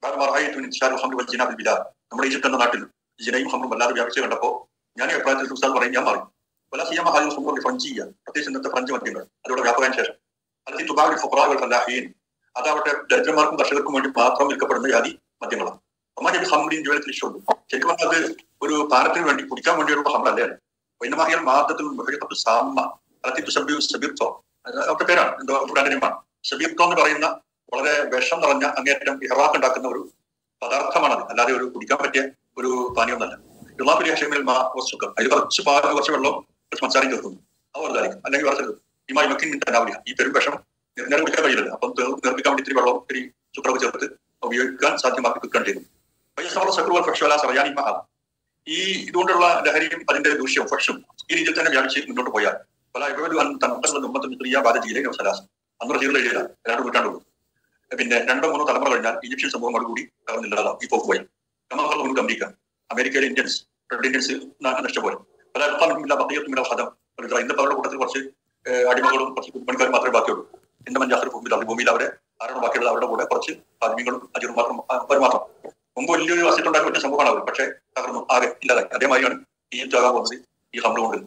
നമ്മുടെ ഈജിപ്ത് എന്ന നാട്ടിൽ ജിനയും ഹമ്രും വല്ലാതെ വ്യാപിച്ച് കണ്ടപ്പോ ഞാൻ ഈ അഭിപ്രായത്തിൽ ഉസ്താദ് പറയും ഞാൻ മാറി വല സിയമ ഹാജി ഹമ്രും ഫ്രഞ്ചിയ പ്രത്യേകിച്ച് ഇന്നത്തെ ഫ്രഞ്ച് മദ്യങ്ങൾ അതോടെ വ്യാപകത്തിന് ശേഷം അല്ലെങ്കിൽ തുബാവിൽ ഫുറാവുകൾ അല്ലാഹീൻ അതാവട്ടെ ദരിദ്രന്മാർക്കും കർഷകർക്കും വേണ്ടി മാത്രം വിൽക്കപ്പെടുന്ന ജാതി മദ്യങ്ങളാണ് ഒമാരി ഹമ്രീൻ ജോലത്തിൽ ഇഷ്ടമുണ്ട് ശരിക്കും പറഞ്ഞാൽ അത് ഒരു പാനത്തിന് വേണ്ടി കുടിക്കാൻ വേണ്ടിയുള്ള ഹമ്രല്ലേ വൈനമാഹിയൽ മാതത്തിൽ സാമ അല്ലെങ്കിൽ സബീർത്തോ അവരുടെ പേരാണ് എന്തോ ബ്രാൻഡിനുമാണ് സബീർത്തോ എന്ന് പറയുന്ന വളരെ വിഷം നിറഞ്ഞ അങ്ങേറ്റം ഇറാഖ് ഉണ്ടാക്കുന്ന ഒരു പദാർത്ഥമാണത് അല്ലാതെ ഒരു കുടിക്കാൻ പറ്റിയ ഒരു പാനീയമൊന്നല്ല ഇറാഖിലെ ഹഷമിൽ മാ വസ്തുക്കൾ അതിൽ കുറച്ച് പാൽ കുറച്ച് വെള്ളം കുറച്ച് മസാലയും ചേർക്കുന്നു അവർ ധാരിക്കും അല്ലെങ്കിൽ കുറച്ച് ഈ മക്കിൻ ഉണ്ടാവില്ല ഈ പെരും വിഷം നേരം കുടിക്കാൻ കഴിയില്ല അപ്പം നിർമ്മിക്കാൻ വേണ്ടി ഇത്തിരി വെള്ളം ഇത്തിരി ചുക്രവ് ചേർത്ത് ഉപയോഗിക്കാൻ സാധ്യമാക്കി വെക്കാൻ ചെയ്തു വൈദ്യസമര സക്രുവൽ ഫക്ഷല സറിയാനി മഹാ ഈ ഇതുകൊണ്ടുള്ള ലഹരിയും അതിന്റെ ദൂഷ്യവും ഫക്ഷും ഈ രീതിയിൽ തന്നെ വ്യാപിച്ച് മുന്നോട്ട് പോയാൽ പല എഴുപത് തങ്ങളുടെ ഉമ്മത്തും സ്ത്രീയ ബാധ ജില്ലയിലെ സലാസ് അന്നൊരു ജീവിതം എഴുതില്ല രണ്ട് നൂറ്റാണ്ടുള്ളൂ പിന്നെ രണ്ടോ മൂന്നോ തലമുറ കഴിഞ്ഞാൽ ഈജിപ്ഷ്യൻ സംഭവങ്ങളോട് കൂടി തകർന്നില്ലാതാവും ഈ പോക്ക് പോയി കമാഹർ മുൻപ് അമേരിക്ക അമേരിക്കയിലെ ഇന്ത്യൻസ് റെഡ് ഇന്ത്യൻസ് നഷ്ടപോലെ പല അൽഫാമില്ല ബക്കയത്തുമില്ല ഹദം ഇന്നത്തെ അവരുടെ കൂട്ടത്തിൽ കുറച്ച് അടിമകളും കുറച്ച് കുടിപ്പണിക്കാരും മാത്രമേ ബാക്കിയുള്ളൂ എന്റെ മഞ്ചാഹർ ഭൂമിയിൽ അവർ ഭൂമിയിൽ അവരെ ആരാണ് ബാക്കിയുള്ളത് അവരുടെ കൂടെ കുറച്ച് ആദ്മികളും അജിറും മാത്രം അവർ മാത്രം മുമ്പ് വലിയൊരു വസ്തുണ്ടാക്കി പറ്റിയ സംഭവമാണ് അവർ പക്ഷേ തകർന്നു ആകെ ഇല്ലാതായി അതേമാതിരിയാണ് ഈ ആകാൻ പോകുന്നത് ഈ ഹംല കൊണ്ട്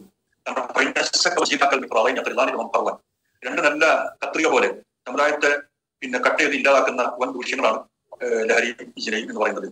കാരണം രണ്ട് നല്ല കത്രിക പോലെ സമുദായത്തെ പിന്നെ കട്ട് ചെയ്ത് ഇല്ലാതാക്കുന്ന വൻ ദൂഷ്യങ്ങളാണ് ലഹരിയും ഇജിനയും എന്ന് പറയുന്നത്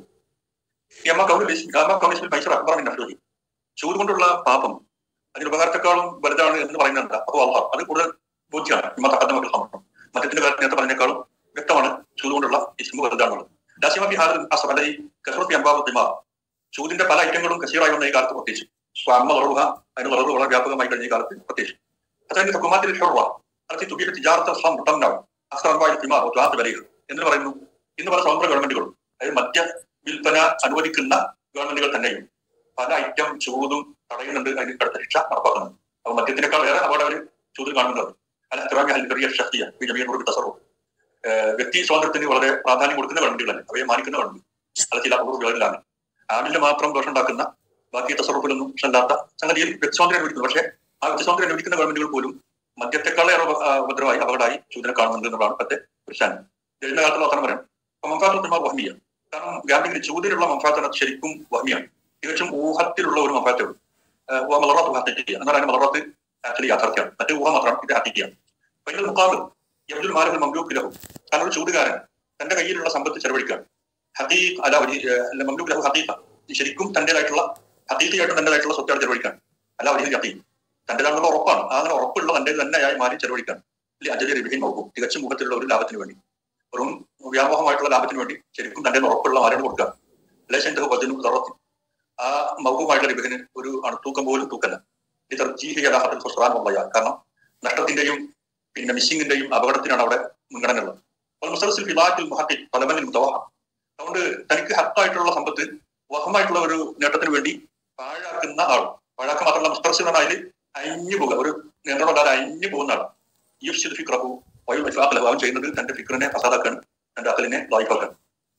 ചൂട് കൊണ്ടുള്ള പാപം അതിന് ഉപകാരത്തെക്കാളും വലുതാണ് എന്ന് പറയുന്നുണ്ട് അപ്പോൾ അള്ളാഹ് അത് കൂടുതൽ ബോധ്യമാണ് മതക്കഥമകൾ സമർപ്പണം മറ്റത്തിന്റെ കാര്യം നേരത്തെ പറഞ്ഞേക്കാളും വ്യക്തമാണ് ചൂട് കൊണ്ടുള്ള ഇസ്മു വലുതാണുള്ളത് ദാസിമബി ഹാദി കസറത്തി അമ്പാബത്തിമാർ ചൂടിന്റെ പല ഐറ്റങ്ങളും കസീറായി വന്ന ഈ കാലത്ത് പ്രത്യേകിച്ചു അപ്പൊ അമ്മ വളറുക അതിന് വളർവ് വളരെ വ്യാപകമായി കഴിഞ്ഞ ഈ കാലത്ത് പ്രത്യേകിച്ചു അതിന്റെ ഹുക്കുമാത്തിൽ ഷൊറ അതൊക്കെ തുബിയുടെ തിജാർത്ത സംതണ്ടാവും അസ്തംബായ തിമാർ ത്വാത്ത് വരിക എന്ന് പറയുന്നു ഇന്ന് പല സ്വതന്ത്ര ഗവൺമെന്റുകളും അതായത് മദ്യ വിൽപ്പന അനുവദിക്കുന്ന ഗവൺമെന്റുകൾ തന്നെയും പല ഐറ്റം ചൂതും തടയുന്നുണ്ട് അതിന് കടുത്ത ശിക്ഷ നടപ്പാക്കുന്നുണ്ട് അപ്പൊ മദ്യത്തിനേക്കാൾ ഏറെ അവിടെ അവർ ചൂതിൽ കാണുന്നത് അല്ല ഇത്രയും ഹരിയ ശക്തിയ ഈ ജമീനോട് തസറു വ്യക്തി സ്വാതന്ത്ര്യത്തിന് വളരെ പ്രാധാന്യം കൊടുക്കുന്ന ഗവൺമെന്റുകളല്ല അവയെ മാനിക്കുന്ന ഗവൺമെന്റ് അത് ചില അപൂർവകളിലാണ് ആമില് മാത്രം ദോഷം ഉണ്ടാക്കുന്ന ബാക്കി തസറുപ്പിലൊന്നും അല്ലാത്ത സംഗതിയിൽ വ്യക്തി സ്വാതന്ത്ര്യം അനുവദിക്കുന്നു പക്ഷേ ആ വ്യക്തി സ്വാതന്ത്ര്യം അനുവദിക്കുന്ന ഗവൺമെന്റുകൾ പോലും മദ്യത്തെക്കാളേറെ ഉപദ്രവമായി അപകടമായി ചൂതിനെ കാണുന്നുണ്ട് എന്നുള്ളതാണ് ഇപ്പോഴത്തെ പ്രശ്നം കഴിഞ്ഞ കാലത്തുള്ള അവസാനം പറയാം മംഫാത്തുമാർ വഹ്മിയ കാരണം ഗാന്ധിഗിരി ചൂതിലുള്ള മംഫാത്തന ശരിക്കും വഹ്മിയാണ് തികച്ചും ഊഹത്തിലുള്ള ഒരു മംഫാത്തേ ഉള്ളൂ മലറാത്ത് ഹത്തിക്കുക എന്നാൽ അതിന് മലറാത്ത് ആക്ച്വലി യാഥാർത്ഥ്യമാണ് മറ്റേ ഊഹം മാത്രം ഇത് ഹത്തിക്കുകയാണ് ഭയങ്കര മുക്കാബിൽ യബ്ദുൽ മാലിക് മംലൂക്ക് ലഹു കാരണം ഒരു ചൂടുകാരൻ തന്റെ കയ്യിലുള്ള സമ്പത്ത് ചെലവഴിക്കുകയാണ് ഹത്തീഖ് അല്ല മംലൂക്ക് ലഹു ഹത്തീഖ ശരിക്കും തന്റേതായിട്ടുള്ള ഹത്തീഖയായിട്ട് തന്റേതായിട്ടുള്ള സ്വത്താണ് ചെലവഴിക്കാൻ അല്ല വലിയ ഹത്തീഖ് തന്റേതാണെന്നുള്ള ഉറപ്പാണ് ആ അങ്ങനെ ഉറപ്പുള്ള തന്റെ തന്നെയായി മാറി ചെലവഴിക്കാൻ അല്ലെ അജലി റിബിഹിൻ നോക്കും തികച്ചും മുഖത്തിലുള്ള ഒരു ലാഭത്തിന് വേണ്ടി വെറും വ്യാപകമായിട്ടുള്ള ലാഭത്തിന് വേണ്ടി ശരിക്കും തന്റെ ഉറപ്പുള്ള മാരാണ് കൊടുക്കുക ലേശന്റെ വചനും തറത്തി ആ മൗഹവുമായിട്ടുള്ള റിബിഹിന് ഒരു അണുത്തൂക്കം പോലും തൂക്കല്ല ഇത് ജീഹിയലാഹത്തിൽ ഫുസ്റാനുള്ള കാരണം നഷ്ടത്തിന്റെയും പിന്നെ മിസ്സിങ്ങിന്റെയും അപകടത്തിനാണ് അവിടെ മുൻഗണന ഉള്ളത് മുസലസിൽ ഫിലാറ്റിൽ മുഹത്തിൽ പലമനിൽ മുതവാഹ അതുകൊണ്ട് തനിക്ക് ഹത്തായിട്ടുള്ള സമ്പത്ത് വഹമായിട്ടുള്ള ഒരു നേട്ടത്തിന് വേണ്ടി പാഴാക്കുന്ന ആൾ പാഴാക്കാൻ മാത്രമല്ല മുസ്തറസിൽ എന്ന് പറഞ്ഞാൽ അഞ്ഞു പോകുക ഒരു നിയന്ത്രണം അല്ലാതെ അഞ്ഞു പോകുന്ന ആൾ യുഷിദ് ഫിക്രഹു വയു വൈഫാഖല അവൻ ചെയ്യുന്നത് തന്റെ ഫിക്റിനെ ഫസാദാക്കാൻ തന്റെ അക്കലിനെ വായിഫാക്കാൻ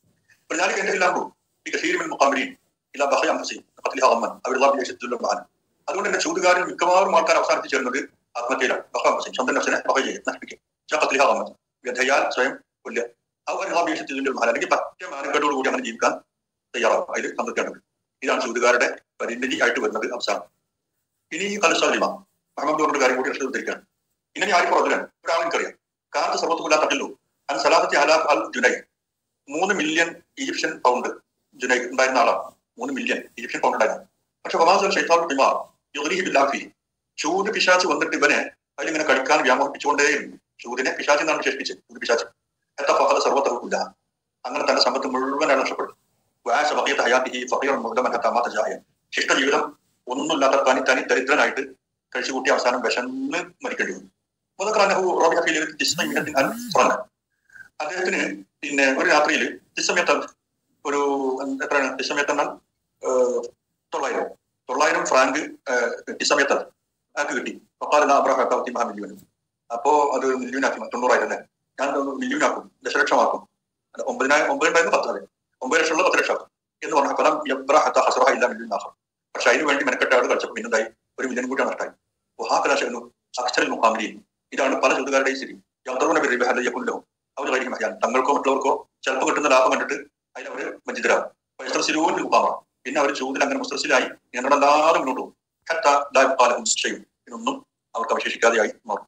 ഞാൻ എന്റെ ഇല്ലാണ്ടു ഈ കസീരിമിൽ മുഖാമിരിയും ഇല്ല ബഹയ അംസി പത്തിലെ അമ്മൻ അവർ അതുകൊണ്ട് തന്നെ ചൂടുകാരൻ മിക്കവാറും ആൾക്കാർ അവസാനിച്ച് ചേരുന്നത് ആത്മഹത്യയിലാണ് ബഹാമസിൻ സ്വന്തം നഫ്സിനെ ബഹ ചെയ്യും നശിപ്പിക്കും ചാക്കത്തിലിഹ അമ്മത്ത് വ്യഥയാൽ സ്വയം കൊല്ലുക ആ ഒരു അപേക്ഷത്തിൽ അല്ലെങ്കിൽ പറ്റ മാനക്കേടോട് കൂടി അങ്ങനെ ജീവിക്കാൻ തയ്യാറാവും അതിൽ സംതൃപ്തിയാണ് ഇതാണ് ചൂതുകാരുടെ പരിണിതി ആയിട്ട് വരുന്നത് അവസാനം ഇനി കലസാലിമ മുഹമ്മദ് പറഞ്ഞ കാര്യം കൂടി രക്ഷ ഉദ്ധരിക്കുകയാണ് ഇങ്ങനെ ആര് പുറത്തില്ല ഒരാളെനിക്കറിയാം കാലത്ത് സർവത്തുമില്ലാ തട്ടില്ലു അൻ സലാഹത്തി അലാ അൽ ജുനൈ മൂന്ന് മില്യൺ ഈജിപ്ഷ്യൻ പൗണ്ട് ജുനൈ ഉണ്ടായിരുന്ന ആളാണ് മൂന്ന് മില്യൺ ഈജിപ്ഷ്യൻ പൗണ്ട് ഉണ്ടായിരുന്നു പക്ഷെ വമാസൽ ഷെയ്ത്താൻ ബിമാർ യുഗ്രിഹി ബില്ലാഫി ചൂത് പിശാച്ച് വന്നിട്ട് ഇവനെ അതിലിങ്ങനെ കളിക്കാൻ വ്യാമോഹിപ്പിച്ചുകൊണ്ടേയിരുന്നു ചൂതിനെ പിശാച്ച് എന്നാണ് വിശേഷിപ്പിച്ചത് ചൂത് പിശാച്ച് എത്ര ഫഹദ സർവത്തറില്ല അങ്ങനെ തന്റെ സമ്പത്ത് മുഴുവൻ അയാൾ നഷ്ടപ്പെട്ടു വാശ വകയത്ത് ഹയാത്തി ഫക്കീർ മുഹമ്മദ് ജായ ശിഷ്ട ജീവിതം ഒന്നുമില്ലാത്ത തനി തനി ദരിദ്രനായിട്ട് കഴിച്ചു കൂട്ടി അവസാനം വിശന്ന് മരിക്കേണ്ടി വന്നു മുതക്കറാനഹു റോബിയ ഫീലിൽ തിസ്മയത്തിന് തുറന്നു അദ്ദേഹത്തിന് പിന്നെ ഒരു രാത്രിയിൽ തിസ്സമയത്ത് ഒരു എത്രയാണ് തിസ്സമയത്ത് എന്നാൽ തൊള്ളായിരം തൊള്ളായിരം ഫ്രാങ്ക് ടിസമയത്ത് ആക്ക് കിട്ടി പപ്പാലെന്ന അബ്രഹാത്തി മഹാ മില്യൻ അപ്പോ അത് മില്യനാക്കി തൊണ്ണൂറായിരം അല്ലേ ഞാൻ മില്യനാക്കും ദശലക്ഷമാക്കും അല്ല, ഒമ്പതിനായിരം ഒമ്പതിനായിരുന്നു പത്ത് അതെ ഒമ്പത് ലക്ഷമുള്ള പത്ത് ലക്ഷം എന്ന് പറഞ്ഞ ഫലം എബ്രഹത്ത ഹസ്രഹ ഇല്ല മില്യൻ നാഹം പക്ഷെ അതിന് വേണ്ടി മെനക്കെട്ട ആൾ കളിച്ചപ്പോൾ പിന്നെന്തായി ഒരു മില്യൻ കൂടി നഷ്ടമായി വഹാകലാശന്നു അക്ഷരൽ മുഖാമിലിയും ഇതാണ് പല ചുതുകാരുടെയും സ്ഥിതി യന്ത്രവന യക്കുല്ലോ അവർ കഴിക്കും മഹിയാൻ തങ്ങൾക്കോ മറ്റുള്ളവർക്കോ ചിലപ്പോൾ കിട്ടുന്ന ലാഭം കണ്ടിട്ട് അതിനവര് വഞ്ചിതരാകും വസ്ത്രസിലൂരിൽ മുഖാമ പിന്നെ അവർ ചൂതിൽ അങ്ങനെ മുസ്ത്രസിലായി നിയന്ത്രണമില്ലാതെ മുന്നോട്ട് പോകും ഹത്ത ദാബാലഹും ചെയ്യും ഇതൊന്നും അവർക്ക് അവശേഷിക്കാതെയായി മാറും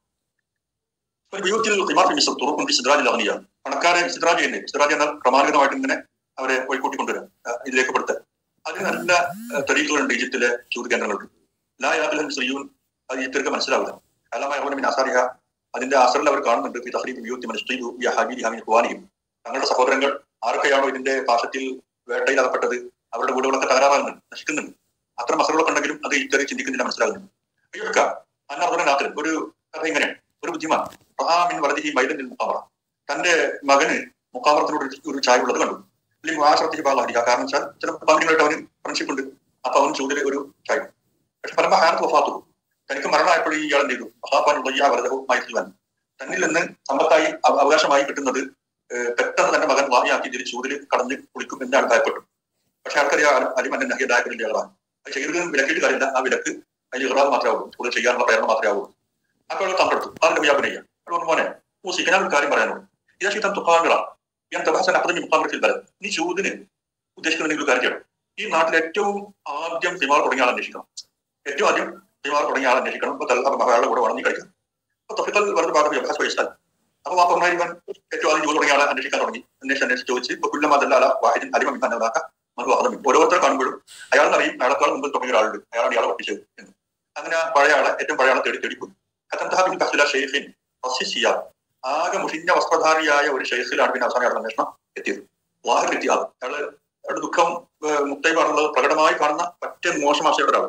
ഒരു വിയൂത്തിൽ ഹിമാഫി മിശ്രം തുറക്കും സിദ്രാജിൽ ഇറങ്ങിയ പണക്കാരെ സിദ്രാജ് തന്നെ സിദ്രാജ് എന്നാൽ ക്രമാനുഗതമായിട്ട് ഇങ്ങനെ അവരെ വഴിക്കൂട്ടിക്കൊണ്ടുവരാം ആ, ഇതിലേക്ക് പെടുത്താൻ അതിന് നല്ല തെരീക്കുകളുണ്ട് ഈജിപ്തിലെ ചൂത് കേന്ദ്രങ്ങൾക്ക് ലാ യാത്തിലും ശ്രീയൂൻ അത് ഈത്തർക്ക് മനസ്സിലാവില്ല അല്ലാമ അവനും അസാരിഹ അതിന്റെ അസറിൽ അവർ കാണുന്നുണ്ട് ഈ തഹരീബ് വിയൂത്തി മനസ്സിലു ഈ ഹബീലി ഹമീൻ ഹുവാനിയും തങ്ങളുടെ സഹോദരങ്ങൾ ആരൊക്കെയാണോ ഇതിന്റെ പാശത്തിൽ വേട്ടയിൽ അകപ്പെട്ടത് അവരുടെ വീടുകളൊക്കെ തകരാറാകുന്നുണ്ട് നശിക്കുന്നുണ്ട് അത്തരം അസറുകളൊക്കെ ഉണ്ടെങ്കിലും അത് ഇത്തരം ചിന്തിക്കുന്നില്ല മനസ്സിലാകുന്നുണ്ട് അയ്യൊക്ക അന്നർദ്ദനാഥൻ ഒരു കഥ ഇങ്ങനെയാണ് ഒരു ബുദ്ധിമാൻ റഹാമിൻ വലതി മൈലനിൽ മുക്കാമറ തന്റെ മകന് മുക്കാമറത്തിനോട് ഒരു- ഒരു ചായ ഉള്ളത് കണ്ടു അല്ലെങ്കിൽ ആശ്രത്തിക്ക് ഭാഗമായിരിക്കുക കാരണം വെച്ചാൽ ചില പങ്കുകളായിട്ട് അവന് ഫ്രണ്ട്ഷിപ്പ് ഉണ്ട് അപ്പൊ അവൻ ചൂടിലെ ഒരു ചായ പക്ഷെ പരമ ഹാനത്ത് വഫാത്തു തനിക്ക് മരണമായപ്പോഴും ഇയാൾ എന്ത് ചെയ്തു മഹാപാൻ ഉദയ്യ വരദവും മൈത്രിവൻ തന്നിൽ നിന്ന് സമ്പത്തായി അവ- അവകാശമായി കിട്ടുന്നത് ഏഹ് പെട്ടെന്ന് തന്റെ മകൻ വാങ്ങിയാക്കി ഇതിൽ ചൂതിൽ കടന്ന് കുളിക്കും എന്നാണ് ഭയപ്പെട്ടു പക്ഷെ ആൾക്കറിയാം അലിമന്നെ നഹിയദായകരുടെ ഇളവാണ് അത് ചെയ്തത് വിലക്കിയിട്ട് കാര്യമില്ല ആ വിലക്ക് അതിൽ ഇറാദ് മാത്രമേ ആവുള്ളൂ കൂടുതൽ ചെയ്യാനുള്ള പ്രേരണ മാത്രമേ ആവുള്ളൂ അപ്പോൾ അവൾ തമ്പെടുത്തു അതിന്റെ വ്യാപനയ്യ അതുകൊണ്ട് മോനെ മൂസിക്ക് ഞാൻ ഒരു കാര്യം പറയാനുള്ളൂ ഇതാ ശീതം തുക്കാമിറ ഞാൻ തബാസൻ അപ്പതിന് മുക്കാമിറത്തിൽ വരാം നീ ചൂതിന് ഉദ്ദേശിക്കുന്നുണ്ടെങ്കിൽ ഒരു കാര്യം ചെയ്യണം ഈ നാട്ടിൽ ഏറ്റവും ആദ്യം തിമാർ തുടങ്ങിയ ആൾ അന്വേഷിക്കണം ഏറ്റവും ആദ്യം തിമാർ തുടങ്ങിയ ആൾ അന്വേഷിക്കണം അപ്പൊ തൽ- അപ്പൊ അയാളുടെ കൂടെ വളർന്നി കഴിക്കണം അപ്പൊ തൊഫിത്തൽ വെറുതെ ഭാഗം അഭ്യാസ വയസ്സാൽ അപ്പൊ വാപ്പമാരിവൻ ഏറ്റവും ആദ്യം ജോലി തുടങ്ങിയ ആളെ അന്വേഷിക്കാൻ തുടങ്ങി അന്വേഷിച്ച് അന്വേഷിച്ച് ചോദിച്ച് ഇപ്പൊ കുല്ലമാതല്ല വാഹിദിൻ അലിമ മിന്നാണ്ടാക്ക മനുവാഹദമി ഓരോരുത്തർ കാണുമ്പോഴും അയാളെന്നറിയും അയാളെക്കാൾ മുമ്പിൽ തുടങ്ങിയ ഒരാളുണ്ട് അയാളാണ് ഇയാളെ ഒപ്പിച്ചത് എന്ന് അങ്ങനെ ആ പഴയ ആളെ ഏറ്റവും പഴയ ആളെ തേടി തേടി പോയി കത്തന്തഹാബിൻ കഹ്ല ഷെയ്ഖിൻ റസിസിയ ആകെ മുഷിഞ്ഞ വസ്ത്രധാരിയായ ഒരു ഷെയ്ഖിലാണ് പിന്നെ അവസാനം അയാളുടെ അന്വേഷണം എത്തിയത് വാഹർ എത്തിയത് അയാള് അയാളുടെ ദുഃഖം മുക്തൈവാണുള്ളത് പ്രകടമായി കാണുന്ന പറ്റ മോശം അവസ്ഥയുടെ ഒരാൾ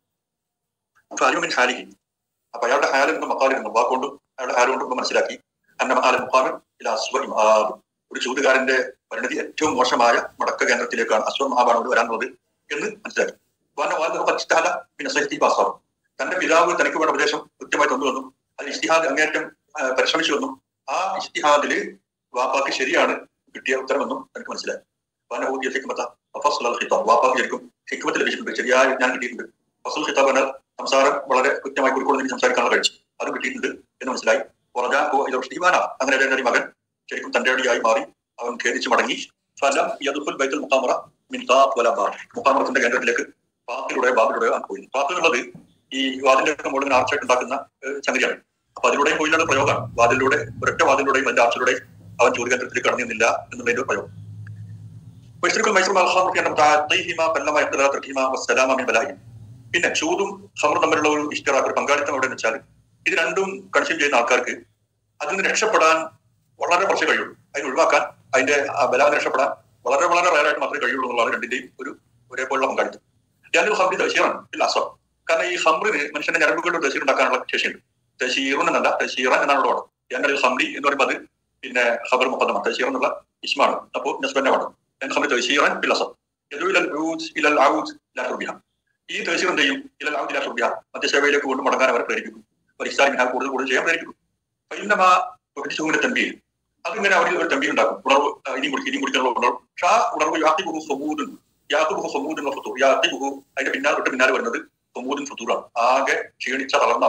അപ്പൊ അലിമിൻ ഹാലിഹി അപ്പൊ അയാളുടെ ഹാലിൽ നിന്ന് മക്കാലിൽ നിന്ന് വാക്കുകൊണ്ടും അയാളുടെ ഹാല് കൊണ്ടും മനസ്സിലാക്കി അന്ന മഹാല മുഖാമിൻ ഇല അസ്വ ഇമാബ് ഒരു ചൂതുകാരന്റെ പരിണതി ഏറ്റവും മോശമായ മടക്ക കേന്ദ്രത്തിലേക്കാണ് അസ്വ മഹാബാണ് അവിടെ വരാനുള്ളത് എന്ന് മനസ്സിലാക്കി വാന വാന പച്ചിത്താല പിന്നെ സഹിത്തി പാസ്സാവും തന്റെ പിതാവ് തനിക്ക് വേണ്ട ഉപദേശം കൃത്യമായി തന്നുവെന്നും അത് ഇഷ്തിഹാദ് അങ്ങേറ്റം ആ, പരിശ്രമിച്ചു വന്നും ആ ഇഷ്തിഹാദില് വാപ്പാക്ക് ശരിയാണ് കിട്ടിയ ഉത്തരമെന്നും തനിക്ക് മനസ്സിലായി വാന ഊതിയ ഹിക്മത്ത ഫസ്ൽ ഖിതാബ് വാപ്പാക്ക് ശരിക്കും ഹിക്മത്ത് ലഭിച്ചിട്ടുണ്ട് ശരിയായ ഞാൻ കിട്ടിയിട്ടുണ്ട് ഫസൽ ഖിതാബ് എന്നാൽ സംസാരം വളരെ കൃത്യമായി കുറിക്കൊണ്ട് എനിക്ക് സംസാരിക്കാനുള്ള കഴിച്ചു അത് കിട്ടിയിട്ടുണ്ട് എന്ന് മനസ്സിലായി പുറജാ ഇവാന അങ്ങനെ ഒരു മകൻ ശരിക്കും തന്റെ അടിയായി മാറി അവൻ ഖേദിച്ച് മടങ്ങി ഫലം യദുഫുൽ ബൈത്തുൽ മുഖാമറ മിൻ താബ് വല ബാർ മുഖാമറത്തിന്റെ കേന്ദ്രത്തിലേക്ക് പാത്തിലൂടെ ബാബിലൂടെ അവൻ പോയി പാത്ത് എന്നുള്ളത് ഈ വാതിന്റെ ഒക്കെ മുകളിൽ ആർച്ചായിട്ട് ഉണ്ടാക്കുന്ന ഏഹ്, സംഗതിയാണ് അപ്പൊ അതിലൂടെയും പോയില്ലുള്ള പ്രയോഗമാണ് വാതിലൂടെ ഒരൊറ്റ വാതിലൂടെയും അതിന്റെ ആർച്ചിലൂടെയും അവൻ ജോലി കേന്ദ്രത്തിലേക്ക് കടന്നിരുന്നില്ല എന്നുള്ളതിന്റെ ഒരു പ്രയോഗം വൈശ്രിക്കുൽ മൈസൂർ മൽഹാമുഖ്യാണ് താത്തൈഹിമ കല്ലമ ഇഖ്തിലാ തർഹിമ വസ്സലാമ മിൻ ബലായി പിന്നെ ചൂതും ഹമറും തമ്മിലുള്ള ഒരു ഇഷ്തിറാഖ് ഒരു പങ്കാളിത്തം എവിടെ വെച്ചാൽ ഇത് രണ്ടും കൺസ്യൂം ചെയ്യുന്ന ആൾക്കാർക്ക് അതിൽ നിന്ന് രക്ഷപ്പെടാൻ വളരെ കുറച്ച് കഴിയുള്ളൂ അതിന് ഒഴിവാക്കാൻ അതിന്റെ ആ ബലാതെ രക്ഷപ്പെടാൻ വളരെ വളരെ റയറായിട്ട് മാത്രമേ കഴിയുള്ളൂ എന്നുള്ളതാണ് രണ്ടിന്റെയും ഒരു ഒരേപോലുള്ള പങ്കാളിത്തം ഞാനൊരു ഹംറി തശീറാണ് ഇല്ല അസം കാരണം ഈ ഹംറിന് മനുഷ്യന്റെ ഞരമ്പുകളുടെ തശീർ ഉണ്ടാക്കാനുള്ള ശേഷിയുണ്ട് തശീറുൻ എന്നല്ല തശീറൻ എന്നാണ് ഇവിടെ വേണം ഞാൻ ഒരു ഹംറി എന്ന് പറയുമ്പോൾ അത് പിന്നെ ഖബർ മുഖദ്ദമാണ് തശീർ എന്നുള്ള ഇസ്മാണ് അപ്പോൾ നസ്ബന്റെ വേണം ഞാൻ ഹംറി തശീറൻ ഇല്ല അസം ഇലൽ ഊദ് ഇലൽ ഔദ് ലാ തുർബിഹ ഈ തഹസീർ എന്ത് ചെയ്യും ഇലൽ ഔദ് ലാ തുർബിഹ മധ്യസേവയിലേക്ക് കൊണ്ട് മടങ്ങാൻ അവരെ പ്രേരിപ്പിക്കും പരിസ്ഥാൻ മിനാ കൂടുതൽ കൂടുതൽ ചെയ്യാൻ പ്രേരിപ്പിക്കും പൈന്നമാ പ്രകടിച്ചുകൊണ്ട് തമ്പിയിൽ അതിങ്ങനെ അവരിൽ ഒരു തമ്പി ഉണ്ടാക്കും ഉണർവ് ആ, ഇനിയും കുടിക്കും ഇനിയും കുടിക്കാനുള്ള ഉണർവ് പക്ഷെ ആ ഉണർവ് യാത്തി ബുഹു സമൂദുൻ യാത്തി ബുഹു സമൂദിൻ ഫുത്തൂർ യാത്തി ബുഹു അതിന്റെ പിന്നാലെ തൊട്ട് പിന്നാലെ വരുന്നത് സമൂദിൻ ഫുത്തൂറാണ് ആകെ ക്ഷീണിച്ച തളർന്ന അവസ്ഥയാണ്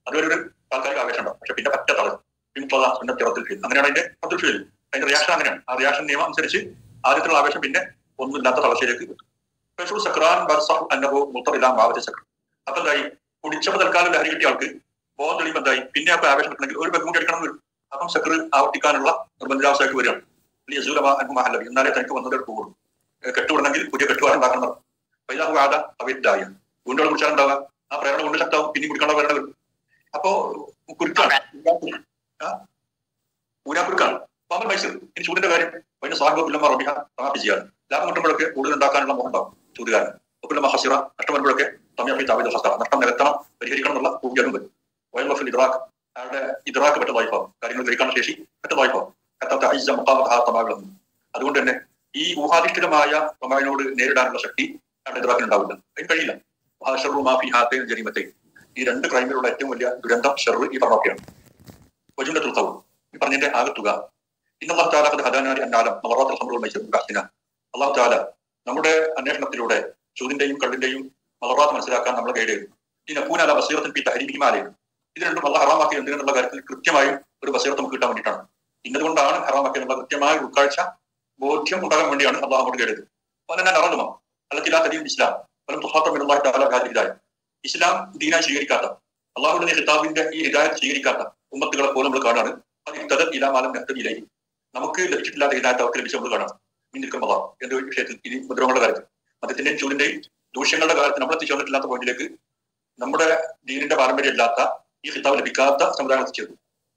അതുവരെ ഒരു താൽക്കാലിക ആവേശം ഉണ്ടാവും പക്ഷെ പിന്നെ പറ്റ തളരും പിൻപത സുന്നത്തിറത്തിൽ ഫീൽ അങ്ങനെയാണ് അതിന്റെ അബ്ദുൽ ഫീൽ അതിന്റെ റിയാക്ഷൻ അങ്ങനെയാണ് ആ റിയാക്ഷൻ നിയമം അനുസരിച്ച് ആദ്യത്തിലുള്ള ആവേശം പിന്നെ ഒന്നുമില്ലാത്ത തളർച്ചയിലേക്ക് കിട്ടും പക്ഷേ സക്രാൻ ബർസഹു അന്നഹു മുത്തറിലാം ആവത്തെ സക്രം അപ്പൊ എന്തായി കുടിച്ചപ്പോ തൽക്കാലം ലഹരി കിട്ടിയ ആൾക്ക് ബോധം തെളിയുമ്പോൾ എന്തായി പിന്നെ അപ്പൊ ആവേശം കിട്ടണമെങ്കിൽ ഒരു ബെഗ് കൂടി എടുക്കണം എന്ന് വരും അപ്പം സക്ര ആവർത്തിക്കാനുള്ള നിർബന്ധിതാവസ്ഥയ്ക്ക് വരികയാണ് മഹല്ലവി എന്നാലേ തനിക്ക് വന്നത് പോകുള്ളൂ കെട്ടുവിടണമെങ്കിൽ പുതിയ കെട്ടുവാൻ ഉണ്ടാക്കണം അപ്പൊ ഇതാ ആദ അവയിട്ടായ ഗുണ്ടകൾ കുടിച്ചാലുണ്ടാവുക ആ പ്രേരണ കൊണ്ട് ശക്താവും പിന്നെ കുടിക്കാനുള്ള പ്രേരണ വരും അപ്പോ കുരുക്കാണ് ഊരാക്കുരുക്കാണ് പാമ്പൻ മൈസൂർ ഇനി ചൂടിന്റെ കാര്യം അതിന് സാഹിബ് പുല്ലമ്മ റബിഹ സ്ഥാപിച്ചാണ് ലാഭം കിട്ടുമ്പോഴൊക്കെ കൂടുതൽ ഉണ്ടാക്കാനുള്ള മോഹം ഉണ്ടാവും ചൂടുകാരൻ പുല്ലമ്മ ഹസിറ നഷ്ടം വരുമ്പോഴൊക്കെ തമ്യാഫി താവിദ് ഹസ നഷ്ടം നികത്തണം പരിഹരിക്കണം എന്നുള്ള ഊർജ്ജം വരും വയൽ ഇദ്രാഖ് അയാളുടെ ഇദ്രാക്ക് പെട്ട വായ്പാവും കാര്യങ്ങൾ ഗ്രഹിക്കാനുള്ള ശേഷി പെട്ട വായ്പാവും എത്താത്ത ഐജ മുഖാമഹാത്തമാകളെന്ന് അതുകൊണ്ട് തന്നെ ഈ ഊഹാധിഷ്ഠിതമായ പ്രമാവിനോട് നേരിടാനുള്ള ശക്തി അയാളുടെ ഇദ്രാക്കിന് ഉണ്ടാവില്ല അതിന് കഴിയില്ല ഷെറു മാഫി ഹാത്തെ ജരീമത്തെ ഈ രണ്ട് ക്രൈമിലുള്ള ഏറ്റവും വലിയ ദുരന്തം ഷെറു ഈ പറഞ്ഞൊക്കെയാണ് വജുന്റെ തുർത്തവും ഈ പറഞ്ഞതിന്റെ ആകത്തുക ഇന്നല്ലാഹു താല അത് ഹദാനാരി അന്നാലം നവറാത്തിൽ സംഭവം മൈസൂർ അള്ളാഹു താല നമ്മുടെ അന്വേഷണത്തിലൂടെ ചൂതിന്റെയും കള്ളിന്റെയും മലറാത്ത് മനസ്സിലാക്കാൻ നമ്മളെ ഗൈഡ് ചെയ്തു ഈ നക്കൂനാല ബസീറത്തിൽ പി തഹരിഹിമാലയും ഇത് രണ്ടും അള്ള ഹറാമാക്കി എന്തിനുള്ള കാര്യത്തിൽ കൃത്യമായും ഒരു ബസീറത്ത് നമുക്ക് കിട്ടാൻ വേണ്ടിയിട്ടാണ് ഇന്നതുകൊണ്ടാണ് ഹറാമാക്കി എന്നുള്ള കൃത്യമായ ഉൾക്കാഴ്ച ബോധ്യം ഉണ്ടാകാൻ വേണ്ടിയാണ് അള്ളാഹ് അങ്ങോട്ട് കേട്ടത് പല ഞാൻ അറിയുമോ അല്ലത്തിലാ തരീം ഇസ്ലാം പലം തുഹാത്തമില്ലായ ഇസ്ലാം ദീനായി സ്വീകരിക്കാത്ത അള്ളാഹുവിന്റെ ഹിതാബിന്റെ ഈ ഹിദായത്ത് സ്വീകരിക്കാത്ത ഉമ്മത്തുകളെ പോലെ നമ്മൾ കാണാണ് അത് ഇത്തരം ഇലാമാലം നെത്തയിലായി നമുക്ക് ലഭിച്ചിട്ടില്ലാത്ത ഹിദായത്ത് അവർക്ക് ലഭിച്ച നമ്മൾ കാണാം നിൽക്കുമ്പോൾ എന്റെ വിഷയത്തിൽ ഇനി മുദ്രങ്ങളുടെ കാര്യത്തിൽ മദ്യത്തിന്റെയും ചൂടിന്റെയും ദൂഷ്യങ്ങളുടെ കാര്യത്തിൽ നമ്മൾ എത്തിച്ചു വന്നിട്ടില്ലാത്ത പോയിന്റിലേക്ക് നമ്മുടെ ദീനിന്റെ പാരമ്പര്യം ഇല്ലാത്ത ഈ ഹിതാബ് ലഭിക്കാത്ത സമുദായം എത്തിച്ചേർന്നു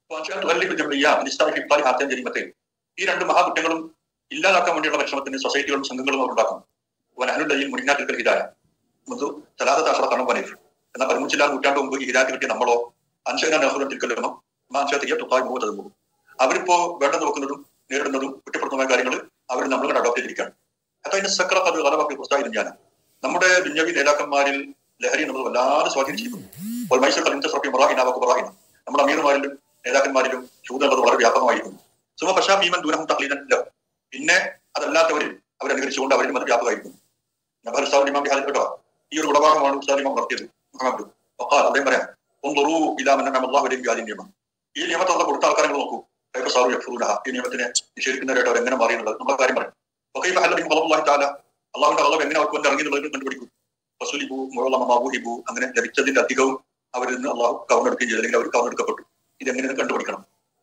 ജനിമത്തെ ഈ രണ്ട് മഹാകുറ്റങ്ങളും ഇല്ലാതാക്കാൻ വേണ്ടിയുള്ള പരിശ്രമത്തിന് സൊസൈറ്റികളും സംഘങ്ങളും അവർ ഉണ്ടാക്കും വനഹനുടെയും മുരിങ്ങാറ്റിൽ ഹിദായ മുതു തലാദാശ്രത്താണ് വനീഫ് എന്നാൽ പതിമൂച്ചില്ലാ നൂറ്റാണ്ട് മുമ്പ് ഈ ഹിദായത്ത് കിട്ടിയ നമ്മളോ അൻഷന നെഹ്റും തിൽക്കല്ലോ മാൻഷത്തിയ തുപ്പായി മുഖത്ത് പോകും അവരിപ്പോ വേണ്ടെന്ന് വെക്കുന്നതും നേരിടുന്നതും കുറ്റപ്പെടുത്തുന്ന കാര്യങ്ങൾ അവർ നമ്മളുടെ അഡോപ്റ്റ് ചെയ്തിരിക്കുകയാണ് അപ്പൊ അതിന്റെ സക്ര അത് വളവാക്കി പുസ്തകം ഞാൻ നമ്മുടെ ദുഞ്ഞവി നേതാക്കന്മാരിൽ ലഹരി നമ്മൾ വല്ലാതെ സ്വാധീനിച്ചിരിക്കുന്നു മൈസൂർ കലിന്റെ സർപ്പി മൊറാഹിനാവക്ക് മൊറാഹിന നമ്മുടെ അമീർമാരിലും നേതാക്കന്മാരിലും ചൂടുള്ളത് വളരെ വ്യാപകമായിരിക്കുന്നു സുമ പക്ഷാ ഭീമൻ ദൂരം തക്ലീനല്ല പിന്നെ അതല്ലാത്തവരിൽ അവരനുകരിച്ചുകൊണ്ട് അവരിലും അത് വ്യാപകമായിരിക്കുന്നു നബർ ഉസ്താദ് ഇമാം ബിഹാദ് കേട്ടോ ഈ ഒരു ഗുണഭാഗമാണ് ഉസ്താദ് ഇമാം നടത്തിയത് മുഹമ്മദ് വഖാൽ അദ്ദേഹം പറയാം ഒന്നുറൂ ഇലാമൻ അള്ളാഹു അലൈഹി ആദ്യ നിയമം ഈ നിയമത്തുള്ള കൊടുത്ത ആൾക്കാരെ നോക്കൂ കൈഫ സാറു യഫ്റൂനഹ ഈ നിയമത്തിനെ നിഷേധിക്കുന്നവരായിട്ട് അവർ എങ്ങനെ മാറിയുള്ളത് നമ്മുടെ കാര്യം പറയും വഖൈഫ ഹല്ലബിഹിം ഖലബുല്ലാഹി തആല അള്ളാഹുവിന്റെ അളവ് എങ്ങനെ അവർക്ക് വന്ന് ഇറങ്ങി എന്നുള്ളത് കണ്ടുപിടിക്കും വസൂലിബു മുഴലമാബുഹിബു അങ്ങനെ ലഭിച്ചതിന്റെ അധികവും അവരിൽ നിന്ന് അള്ളാഹു കവർന്നെടുക്കുകയും ചെയ്തു അല്ലെങ്കിൽ അവർ കവർന്നെടുക്കപ്പെട്ടു ഇതെങ്ങനെ കണ്ടുപിടിക്കണം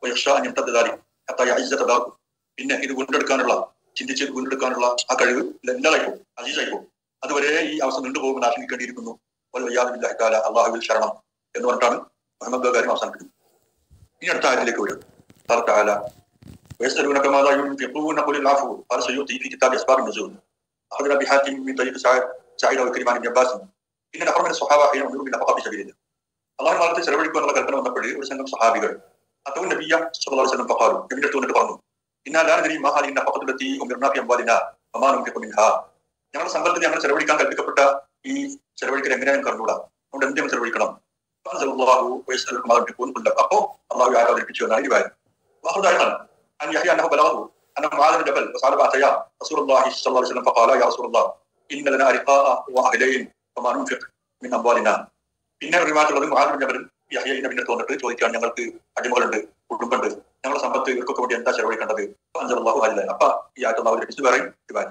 തദാർക്കും പിന്നെ ഇത് വീണ്ടെടുക്കാനുള്ള ചിന്തിച്ച് വീണ്ടെടുക്കാനുള്ള ആ കഴിവ് എല്ലായിപ്പോ അജീസായിപ്പോ അതുവരെ ഈ അവസ്ഥ നീണ്ടുപോകുമെന്ന് ആശങ്കിക്കേണ്ടിയിരിക്കുന്നു വയ്യാദില്ലാഹിക്കാല അള്ളാഹുവിൽ ശരണം എന്ന് പറഞ്ഞിട്ടാണ് മുഹമ്മദ് കാര്യം അവസാനിപ്പിക്കുന്നത് ഇനി അടുത്ത ആയത്തിലേക്ക് വരും തർക്കാല ويسألونك ماذا ينفقون قل العفو قال سيؤتي في كتاب أسباب النزول أخذنا بحاتم من طريق سعيد سعيد وكريمان بن عباس إن نفر من الصحابة حين أمروا بالنفقة في سبيل الله അള്ളാഹു കാലത്ത് ചെലവഴിക്കുവാനുള്ള കൽപ്പന വന്നപ്പോൾ ഒരു സംഘം സഹാബികൾ അതവും നബിയ സല്ലല്ലാഹു അലൈഹി വസല്ലം ഫഖാലു നബിയുടെ അടുത്ത് വന്നിട്ട് പറഞ്ഞു ഇന്നാ ലാ നദരി മാ ഹാലിൻ നഫഖത്തുല്ലത്തി ഉമിർനാ ഫി അംവാലിനാ വമാ നംലികു മിൻഹാ ഞങ്ങളുടെ സമ്പത്തിൽ ഞങ്ങൾ ചെലവഴിക്കാൻ കൽപ്പിക്കപ്പെട്ട ഈ ചെലവഴിക്കൽ എങ്ങനെയാണ് കണ്ടുകൂടാ അതുകൊണ്ട് എന്തെങ്കിലും ചെലവഴിക്കണം അള്ളാഹു അപ്പോ അള്ളാഹു ആരെ അവതരിപ്പിച്ചു എന്നാണ് ഈ കാര്യം വാഹുദായമാണ് أن يحيى أنه بلغه أن معاذ بن جبل وسأل أتيا رسول الله صلى الله عليه وسلم فقال يا رسول الله إن لنا رقاء وأهلين فما ننفق من أموالنا പിന്നെ റിവാറ്റുള്ളത് മുഹാദ് ജബലും യഹ്യ നബിന്റെ തോന്നിട്ട് ചോദിക്കുകയാണ് ഞങ്ങൾക്ക് അടിമകളുണ്ട് കുടുംബമുണ്ട് ഞങ്ങളുടെ സമ്പത്ത് ഇവർക്കൊക്കെ വേണ്ടി എന്താ ചെലവഴിക്കേണ്ടത് അഞ്ചല്ലാഹു അല്ല അപ്പൊ ഈ ആയിട്ട് അള്ളാഹു ലഭിച്ചു പറയും ഇവാൻ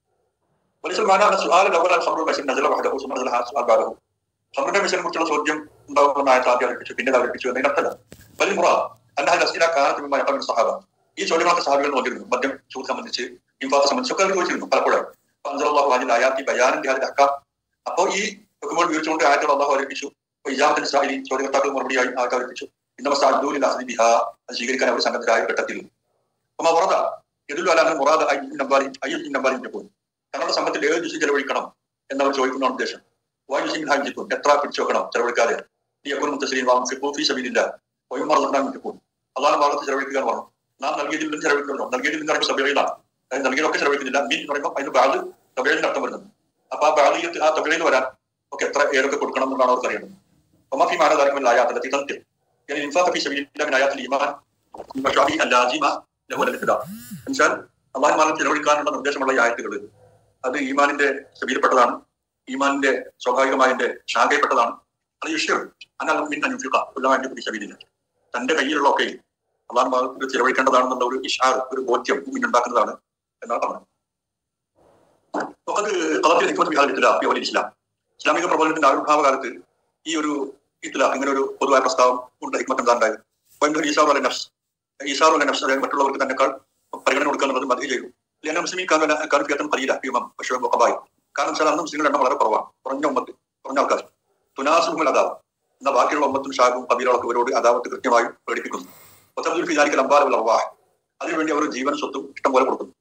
ഹമ്രുടെ മിഷനെ കുറിച്ചുള്ള ചോദ്യം ഉണ്ടാകുന്ന ആയത്ത് ആദ്യം അവതരിപ്പിച്ചു പിന്നെ അവതരിപ്പിച്ചു എന്നതിന് അർത്ഥമല്ല വലിയ മുറ അല്ലാഹ് അസ്ലില കാലത്ത് സഹാബ ഈ ചോദ്യങ്ങളൊക്കെ സഹാബികൾ നോക്കിയിരുന്നു മദ്യം ചൂട് സംബന്ധിച്ച് ഇംഫാത്തെ സംബന്ധിച്ചൊക്കെ അവർ ചോദിച്ചിരുന്നു പലപ്പോഴും അഞ്ചലാഹു ഹാജിൽ ആയാത്തി ബയാനിന്റെ ഹാജിൽ അക്ക അപ്പോ ഈ വെക്കുമ്പോൾ വിവരിച്ചുകൊണ്ട് ആയത്തുകൾ അള്ളാഹു അവതരിപ്പിച്ചു ഇജാമത്തിന് സാഹലി ചോദ്യകർത്താക്കൾ മറുപടിയായി ആയിട്ട് അവതരിപ്പിച്ചു ഇന്നമ സാദൂലിൽ അഹദി ബിഹ അത് സ്വീകരിക്കാൻ അവർ സംഘത്തിലായ ഘട്ടത്തിൽ അമ്മ മുറത എതിലു അലാഹ് മുറാദ് നമ്പാലി അയ്യം നമ്പാലി പോകും തങ്ങളുടെ സമ്പത്തിൽ ഏത് ദിവസം ചെലവഴിക്കണം എന്നവർ ചോദിക്കുന്നതാണ് ഉദ്ദേശം വായു ജിസിൻ ഹാജിക്കും എത്ര പിടിച്ചു വെക്കണം ചെലവഴിക്കാതെ ഈ അക്കുറും മുത്തശ്രീ വാങ്ങും ഫിഫൂഫി സബീലില്ല ഒയ്മാർ നടക്കാൻ അള്ളാഹ് ഭാഗത്ത് ചെലവഴിക്കുക എന്ന് പറഞ്ഞു നാം നൽകിയതിൽ നിന്ന് ചെലവഴിക്കുന്നുണ്ടോ നൽകിയതിൽ നിന്ന് പറയുമ്പോൾ സഭയിലാണ് അതായത് നൽകിയതൊക്കെ ചെലവഴിക്കുന്നില്ല മീൻ എന്ന് പറയുമ്പോൾ അതിന് ബാഗ് തബയിലിന്റെ അർത്ഥം വരുന്നത് അപ്പൊ ആ ബാഗ് ആ തബയിൽ വരാൻ ഒക്കെ എത്ര ഏതൊക്കെ കൊടുക്കണം എന്നാണ് അവർക്ക് അറിയുന്നത് وما في معنى ذلك من الايات التي تنطق يعني الانفاق في سبيل الله من ايات الايمان المشروعيه اللازمه له الاقتداء എന്നുവെച്ചാൽ അള്ളാഹു മാനം ചെലവഴിക്കാനുള്ള നിർദ്ദേശമുള്ള ഈ ആയത്തുകൾ അത് ഈമാനിന്റെ സബീലപ്പെട്ടതാണ് ഈമാനിന്റെ സ്വാഭാവികമായതിന്റെ ശാഖയിൽപ്പെട്ടതാണ് അത് യുഷ്യർ എന്നാൽ മിൻ അനുഫിക കൊല്ലാൻ പിടിച്ചറിയില്ല തന്റെ കയ്യിലുള്ള ഒക്കെ അള്ളാഹ് ഭാഗത്ത് ചിലവഴിക്കേണ്ടതാണെന്നുള്ള ഒരു ഇഷാർ ഒരു ബോധ്യം ഉണ്ടാക്കുന്നതാണ് എന്നാണ് പറഞ്ഞത് അത് കളത്തിൽ ഹിക്മത്ത് വിഹാരത്തില്ല വലിയ ഇസ്ലാം ഇസ്ലാമിക പ്രബോധനത്തിന്റെ ആവിർഭാവ കാലത്ത് ഈ ഒരു ഇത്തില ഇങ്ങനെ ഒരു പൊതുവായ പ്രസ്താവം ഉണ്ട് ഹിക്മത്ത് എന്താ ഉണ്ടായത് പണ്ട് ഈസാർ അല്ലെ നഫ്സ് ഈസാർ അല്ലെ നഫ്സ് അതായത് മറ്റുള്ളവർക്ക് തന്നെക്കാൾ പരിഗണന കൊടുക്കുക എന്നുള്ളത് മതി ചെയ്തു അല്ലെങ്കിൽ മുസ്ലിം കാലം ഫിയത്തൻ കലീല ഭീമം പക്ഷേ ബൊക്കബായി കാരണം വെച്ചാൽ അന്ന് മുസ്ലിങ്ങളുടെ എണ്ണം വളരെ കുറവാണ് കുറഞ്ഞ ഉമ്മത്ത് കുറഞ്ഞ ആൾക്കാർ തുനാസുഹുൽ അതാവ് എന്ന ബാക്കിയുള്ള ഉമ്മത്തും ഷാബും കബീലകളൊക്കെ ഇവരോട് അദാവത്ത് കൃത്യമായും പ്രകടിപ്പിക്കുന്നു ഒത്തബ്ദുൽ ഫിദാലിക്കൽ അമ്പാറുൽ അർവാഹ് അതിനുവേണ്ടി അവർ ജീവൻ സ്വത്തും ഇഷ്ടം പോലെ കൊടുക്കുന്നു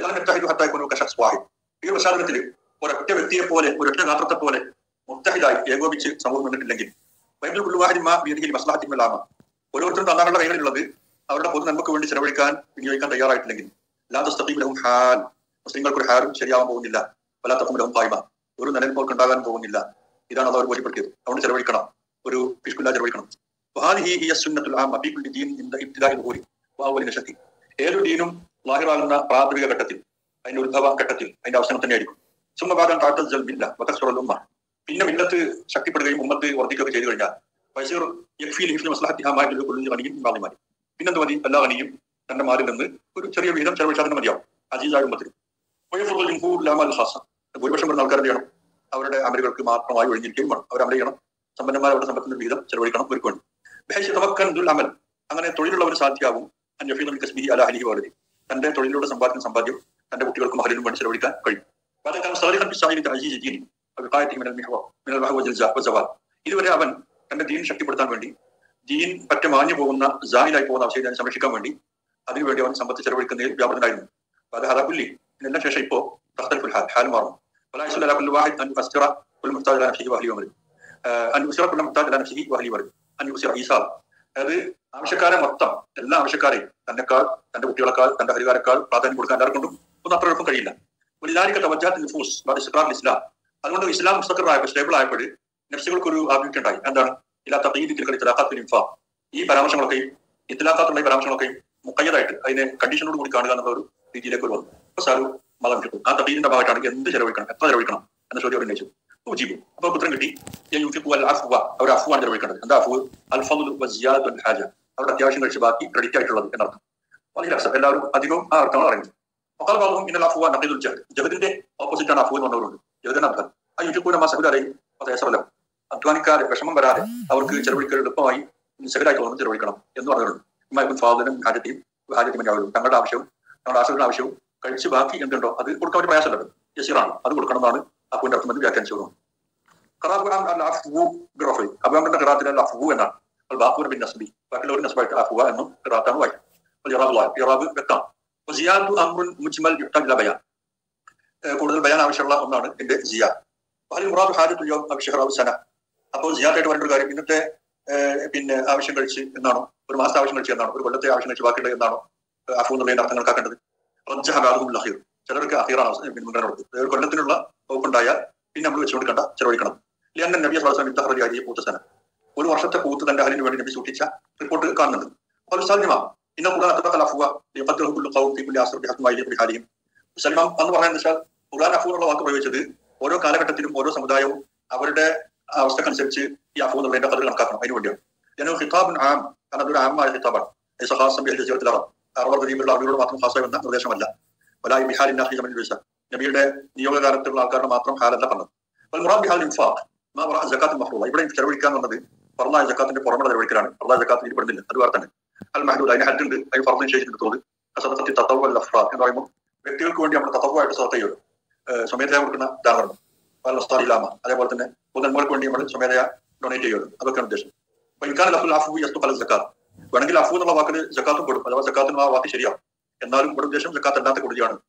ഈ പശ്ചാത്തലത്തിൽ ഒരൊറ്റ വ്യക്തിയെ പോലെ ഒരൊറ്റ ഗാത്രത്തെ പോലെ മുത്തഹിദായി ഏകോപിച്ച് സമൂഹം നിന്നിട്ടില്ലെങ്കിൽ ബൈബിൾ കുള്ളുവാഹിന്മ വീതിയിൽ മസ്ലാഹിമല്ലാമ ഓരോരുത്തരും തന്നാലുള്ള കൈകളിലുള്ളത് അവരുടെ പൊതു നന്മക്ക് വേണ്ടി ചെലവഴിക്കാൻ വിനിയോഗിക്കാൻ തയ്യാറായിട്ടില്ലെങ്കിൽ ലാത്തസ്തീബിലവും ഹാൽ മുസ്ലിങ്ങൾക്ക് ഒരു ഹാലും ശരിയാവാൻ പോകുന്നില്ല വലാത്തഫുലവും പായ്മ ഒരു നിലനിൽപ്പോർക്ക് ഉണ്ടാകാൻ പോകുന്നില്ല ഇതാണ് അത് അവർ ബോധ്യപ്പെടുത്തിയത് അതുകൊണ്ട് ചെലവഴിക്കണം ഒരു ഫിഷ്കുല്ല ചെലവഴിക്കണം ശക്തി ഏതൊരു ദീനും ലാഹിറാകുന്ന പ്രാഥമിക ഘട്ടത്തിൽ അതിന്റെ ഉത്ഭവ ഘട്ടത്തിൽ അതിന്റെ അവസാനം തന്നെയായിരിക്കും സുമ്മഭാഗം താഴ്ത്തൽമില്ല വതസ്വറുമ്മ പിന്നെ മില്ലത്ത് ശക്തിപ്പെടുകയും ഉമ്മത്ത് വർദ്ധിക്കുകയൊക്കെ ചെയ്തു കഴിഞ്ഞാൽ വൈസീർ യക്ഫീൽ ഹിഫ്ലി മസ്ലഹത്തിഹാമായിട്ടുള്ള കൊള്ളുന്ന കണിയും മാറി മാറി പിന്നെന്ത് മതി എല്ലാ കണിയും തന്റെ മാറിൽ നിന്ന് ഒരു ചെറിയ വീതം ചെലവഴിച്ചാൽ തന്നെ മതിയാവും അജീസായ ഉമ്മത്തിൽ ഭൂരിപക്ഷം വരുന്ന ആൾക്കാർ ചെയ്യണം അവരുടെ അമലുകൾക്ക് മാത്രമായി ഒഴിഞ്ഞിരിക്കുകയും വേണം അവർ അമല ചെയ്യണം സമ്പന്നന്മാർ അവരുടെ സമ്പത്തിന്റെ വീതം ചെലവഴിക്കണം അവർക്ക് വേണ്ടി ബഹേഷ് തവക്കൻ ദുൽ അമൽ അങ്ങനെ തൊഴിലുള്ളവർ സാധ്യമാകും അന്യഫീൽ കസ്ബി അല അലിഹി വളരെ തന്റെ തൊഴിലിലൂടെ സമ്പാദിക്കുന്ന സമ്പാദ്യം തന്റെ കുട്ടികൾക്കും മകളിലും വേണ്ടി ചെലവഴിക്കാൻ കഴിയും ഇതുവരെ അവൻ തന്റെ ദീൻ ശക്തിപ്പെടുത്താൻ വേണ്ടി ദീൻ പറ്റ മാഞ്ഞു പോകുന്ന ജാഹിലായി പോകുന്ന അവസ്ഥയെ സംരക്ഷിക്കാൻ വേണ്ടി അതിനുവേണ്ടി അവൻ സമ്പത്ത് ചെലവഴിക്കുന്നതിൽ വ്യാപകനായിരുന്നു അത് ഹലാഖുല്ലി ഇതിനെല്ലാം ശേഷം ഇപ്പോ തഖ്തൽഫുൽ ഹാൽ ഹാൽ മാറും ولا يحصل على كل واحد ان يفسر كل محتاج على نفسه واهله ومره ان يفسر كل محتاج على نفسه واهله ومره ان يفسر ഈസാർ അതായത് ആവശ്യക്കാരെ മൊത്തം എല്ലാ ആവശ്യക്കാരെയും തന്നെക്കാൾ തന്റെ കുട്ടികളെക്കാൾ തന്റെ ഹരികാരെക്കാൾ പ്രാധാന്യം കൊടുക്കാൻ എല്ലാവർക്കും ഒന്നും അത്ര എളുപ്പം കഴിയില്ല വലിയ തവജാത്ത് നിഫൂസ് ഇസ്ലാം ഇസ്ലാം അതുകൊണ്ട് ഇസ്ലാം മുസ്തഖറായപ്പോൾ സ്റ്റേബിൾ ആയപ്പോൾ നഫ്സുകൾക്ക് ഒരു ആഭിമുഖ്യം ഉണ്ടായി എന്താണ് ഇല്ലാത്ത ഇത്തലാഖാത്തിൽ ഇൻഫാ ഈ പരാമർശങ്ങളൊക്കെയും ഇത്തലാഖാത്തുള്ള ഈ പരാമർശങ്ങളൊക്കെയും മുക്കയ്യതായിട്ട് അതിനെ കണ്ടീഷനോട് കൂടി കാണുക എന്നുള്ള ഒരു രീതിയിലേക്ക് ഒരു വന്നു അപ്പൊ സാറു മതം കിട്ടും ആ തബീദിന്റെ ഭാഗമായിട്ടാണെങ്കിൽ എന്ത് ചെലവഴിക്കണം എത്ര ചെലവഴിക്കണം എന്ന ചോദ്യം ഉന്നയിച്ചു ഉജീബു അപ്പൊ ഉത്തരം കിട്ടി അവർ അഫുവാണ് ചെലവഴിക്കേണ്ടത് എന്താ അഫു അൽഫുൽ ഹാജ അവരുടെ അത്യാവശ്യം കഴിച്ച് ബാക്കി ക്രെഡിറ്റ് ആയിട്ടുള്ളത് എന്നർത്ഥം വലിയ രസം എല്ലാവരും അധികവും ആ അർത്ഥമാണ് പറയുന്നത് മക്കൾ ഭാഗം ഇന്നലെ അഫുവ നഖീദുൽ ജഹദ് ജഹദിന്റെ ഓപ്പോസിറ്റ് ആണ് അഫു എന്ന് പറഞ്ഞവരുണ്ട് ജഹദിന് അർത്ഥം ആ യുജുക്കൂന മാ സഹുലാരെയും അത് ഏസറല്ലോ അധ്വാനിക്കാതെ വിഷമം വരാതെ അവർക്ക് ചെലവഴിക്കൽ എളുപ്പമായി സെക്കലായി തോന്നുന്നു ചെലവഴിക്കണം എന്ന് പറഞ്ഞവരുണ്ട് ഇമാക്കും ഫാദനും ഹാജത്തെയും ഹാജത്തെയും ആളുകളും തങ്ങളുടെ ആവശ്യവും തങ്ങളുടെ ആശുകളുടെ ആവശ്യവും കഴിച്ച് ബാക്കി എന്തുണ്ടോ അത് കൊടുക്കാൻ ഒരു പ്രയാസമല്ലത് യസീറാണ് അത് കൊടുക്കണം എന്നാണ് അപ്പുവിന്റെ അർത്ഥം എന്ന് വ്യാഖ്യാനിച്ചു അബാമിന്റെ ഖറാത്തിലെ അഫു എന്നാണ് അൽ ബാപ്പൂർ ബിൻ നസ്ബി ബാക്കിയുള്ള ഒരു നസ്ബായിട്ട് അഫുവ എന്നും ഖറാത്താണ് വായിക്കും ഇറാബ് വ്യക്തം സിയാദു അമ്രുൻ മുജ്മൽ യുക്തൽ ബയാൻ കൂടുതൽ ബയാൻ ആവശ്യമുള്ള ഒന്നാണ് എന്റെ ജിയാ അതിൽ മുറാദ് ഹാജത്തുൽ യോം അഭിഷേഖ് സന അപ്പോൾ ജിയാദായിട്ട് പറഞ്ഞൊരു കാര്യം ഇന്നത്തെ പിന്നെ ആവശ്യം കഴിച്ച് എന്നാണോ ഒരു മാസത്തെ ആവശ്യം കഴിച്ച് എന്നാണോ ഒരു കൊല്ലത്തെ ആവശ്യം കഴിച്ച് ബാക്കിയുള്ളത് എന്നാണോ അഫു എന്നുള്ളതിന്റെ അർത്ഥം കണക്കാക്കേണ്ടത് റജ്ജഹാബാദും ലഹീർ ചിലർക്ക് അഹീറാണ് മുൻഗണന കൊടുത്തത് ഒരു കൊല്ലത്തിനുള്ള വകുപ്പുണ്ടായാൽ പിന്നെ നമ്മൾ വെച്ചുകൊണ്ട് കണ്ട ചെലവഴിക്കണം ലിയന്ന നബി സ്വാസം ഇത്തഹറിയായി പൂത്തസന ഒരു വർഷത്തെ പൂത്ത് തന്റെ അലിന് വേണ്ടി നബി സൂക്ഷിച്ച റിപ്പോർട്ട് കാണുന്നുണ്ട് അപ്പോൾ സാധ്യമാ ഇന്ന കൂടാതെ അത്ര അഫുവ ഹാലിയും സൽമാൻ എന്ന് പറയുന്നത് വെച്ചാൽ ഖുർആൻ അഫു എന്നുള്ള വാക്ക് പ്രയോഗിച്ചത് ഓരോ കാലഘട്ടത്തിലും ഓരോ സമുദായവും അവരുടെ അവസ്ഥക്കനുസരിച്ച് ഈ അഫു എന്നുള്ളതിന്റെ കഥ കണക്കാക്കണം അതിന് വേണ്ടിയാണ് ഞാൻ ഹിതാബുൻ ആം കാരണം അതൊരു ആമായ ഹിതാബാണ് സഹാസം ജീവിതത്തിൽ അറുപത് ദ്വീപിലുള്ള അവരോട് മാത്രം ഹാസായി വന്ന നിർദ്ദേശമല്ല വലായി ബിഹാലിൻ നബിയുടെ നിയോഗകാലത്തുള്ള ആൾക്കാരുടെ മാത്രം ഹാലല്ല പറഞ്ഞത് അപ്പോൾ മുറാബ് ബിഹാൽ ഇൻഫാഖ് ജക്കാത്ത് മഹ്റൂബ ഇവിടെ ചെലവഴിക്കുക എന്നുള്ളത് ഫർദായ ജക്കാത്തിന്റെ പുറമെ ചെലവഴിക്കലാണ് ഫർദായ ജക്കാത്ത് പെടുന്നില്ല അത് വേറെ തന്നെ അൽ മഹദൂദ് അതിന് ഹജ്ജ് ഉണ്ട് അതിന് ഫർദ് നിശ്ചയിച്ചിട്ടുള്ളത് സദത്തിൽ തത്തവ് അൽ അഫ്രാദ് എന്ന് പറയുമ്പോൾ വ്യക്തികൾക്ക് വേണ്ടി നമ്മൾ തത്തവുമായിട്ട് സദത്ത ചെയ്യും സ്വമേധയ കൊടുക്കുന്ന ഉദാഹരണം ഇലാമ അതേപോലെ തന്നെ പൊതുന്മാർക്ക് വേണ്ടി നമ്മൾ സ്വമേധയ ഡൊണേറ്റ് ചെയ്യുള്ളൂ അതൊക്കെയാണ് ഉദ്ദേശം അപ്പൊ ഇൻകാൻ അഫുൽ അഫു യസ്തു പല ജക്കാത്ത് വേണമെങ്കിൽ അഫു എന്നുള്ള വാക്കിന് ജക്കാത്തും കൊടുക്കും അഥവാ ജക്കാത്തിന് ആ വാക്ക് ശരിയാവും എന്നാലും ഇവിടെ ഉദ്ദേശം ജക്കാത്ത് അല്ലാത്ത കൊടുക്കുകയാണ്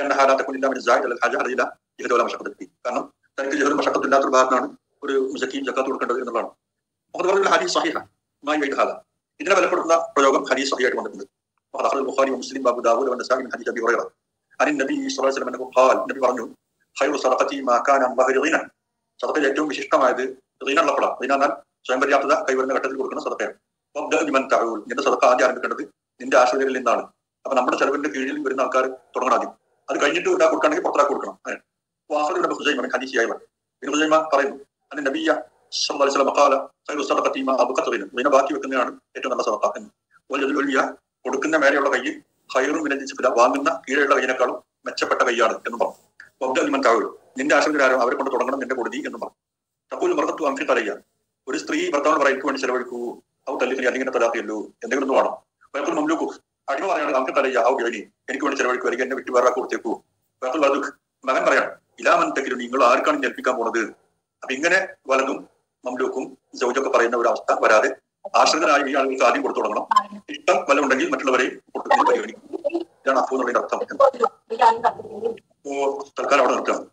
കാരണം തനിക്ക് ജഹൽ മഷക്കത്തില്ലാത്ത ഒരു ഭാഗത്താണ് ഒരു മുസക്കീം ജക്കാത്ത് കൊടുക്കേണ്ടത് എന്നുള്ളതാണ് അത് പറഞ്ഞ ഹദീസ് സഹിഹ മായി വൈദഹാല ഇതിനെ ബലപ്പെടുന്ന പ്രയോഗം ഹദീസ് സഹിയായിട്ട് വന്നിട്ടുണ്ട് أخرج البخاري ومسلم وابو داود والنسائي من حديث ابي هريره عن النبي صلى الله عليه وسلم انه قال النبي പറഞ്ഞു خير صدقتي ما كان عن ظهر غنى സദക്കയിൽ ഏറ്റവും വിശിഷ്ടമായത് റീന ഉള്ളപ്പെടാം റീന എന്നാൽ സ്വയം പര്യാപ്തത കൈവരുന്ന ഘട്ടത്തിൽ കൊടുക്കുന്ന സദക്കയാണ് നിന്റെ സദക്ക ആദ്യം ആരംഭിക്കേണ്ടത് നിന്റെ ആശ്രയങ്ങളിൽ നിന്നാണ് അപ്പൊ നമ്മുടെ ചെലവിന്റെ കീഴിൽ വരുന്ന ആൾക്കാർ തുടങ്ങണം ആദ്യം അത് കഴിഞ്ഞിട്ട് ഇവിടെ കൊടുക്കുകയാണെങ്കിൽ പുറത്താക്കി കൊടുക്കണം അങ്ങനെ വാഹനയുടെ ഹുസൈമ ഹദീസിയായി പിന്നെ ഹുസൈമ പറയുന്നു അതിന് നബിയ സല്ലല്ലാഹു അലൈഹി വസല്ലം ഖാല ഖൈറു സദഖത്തി മാ അബ്ഖത്തു ഇതിനെ ബാക്കി വെക്കുന്നതാണ് ഏറ്റവും നല്ല സദഖ എന്ന് വൽ വലിയ കൊടുക്കുന്ന മേലെയുള്ള കൈ ഖൈറു മിനൽ ജിസ്ബില വാങ്ങുന്ന കീഴെയുള്ള കൈയിനേക്കാളും മെച്ചപ്പെട്ട കൈയാണ് എന്ന് പറഞ്ഞു വബ്ദ ലിമൻ താഴു നിന്റെ ആശ്രമത്തിലാരോ അവരെ കൊണ്ട് തുടങ്ങണം നിന്റെ കൊടുതി എന്ന് പറഞ്ഞു തക്കൂൽ മറക്കത്തു അംഫി തലയ്യ ഒരു സ്ത്രീ ഭർത്താവ് പറയും എനിക്ക് വേണ്ടി ചെലവഴിക്കൂ ഔ തല്ലിക്കലി അല്ലെങ്കിൽ തലാത്തിയല്ലോ എന്തെങ്കിലും ഒന്ന് വേണം വയക്കുൽ മംലൂക്കു അടിമ പറയാണ് അംഫി തലയ്യ ഔ ഗേണി എനിക്ക് വേണ്ടി ചെലവഴിക്കൂ അല്ലെങ്കിൽ എന്നെ വിട്ടു വേറെ ആൾക്ക് കൊടുത്തേക്കൂ വയക്കുൽ വലതുക്ക് മകൻ പറയാണ് ഇലാമൻ തെക്കിലും നിങ്ങൾ ആർക്കാണ് ഇനി ഏൽപ്പിക്കാൻ പോണത് അപ്പൊ ഇങ്ങനെ വലതും മംലൂക്കും ജൗജൊക്കെ പറയുന്ന ഒരു അവസ്ഥ വരാതെ ആശ്രിതരായ ഈ ആളുകൾക്ക് ആദ്യം കൊടുത്തു തുടങ്ങണം ഇഷ്ടം വല്ല ഉണ്ടെങ്കിൽ മറ്റുള്ളവരെയും കൊടുക്കുന്നതിന് പരിഗണിക്കും ഇതാണ് അഫു എന്നുള്ളതിന്റെ അർത്ഥം അപ്പോ തൽക്കാലം അവിടെ നിർത്തുകയാണ്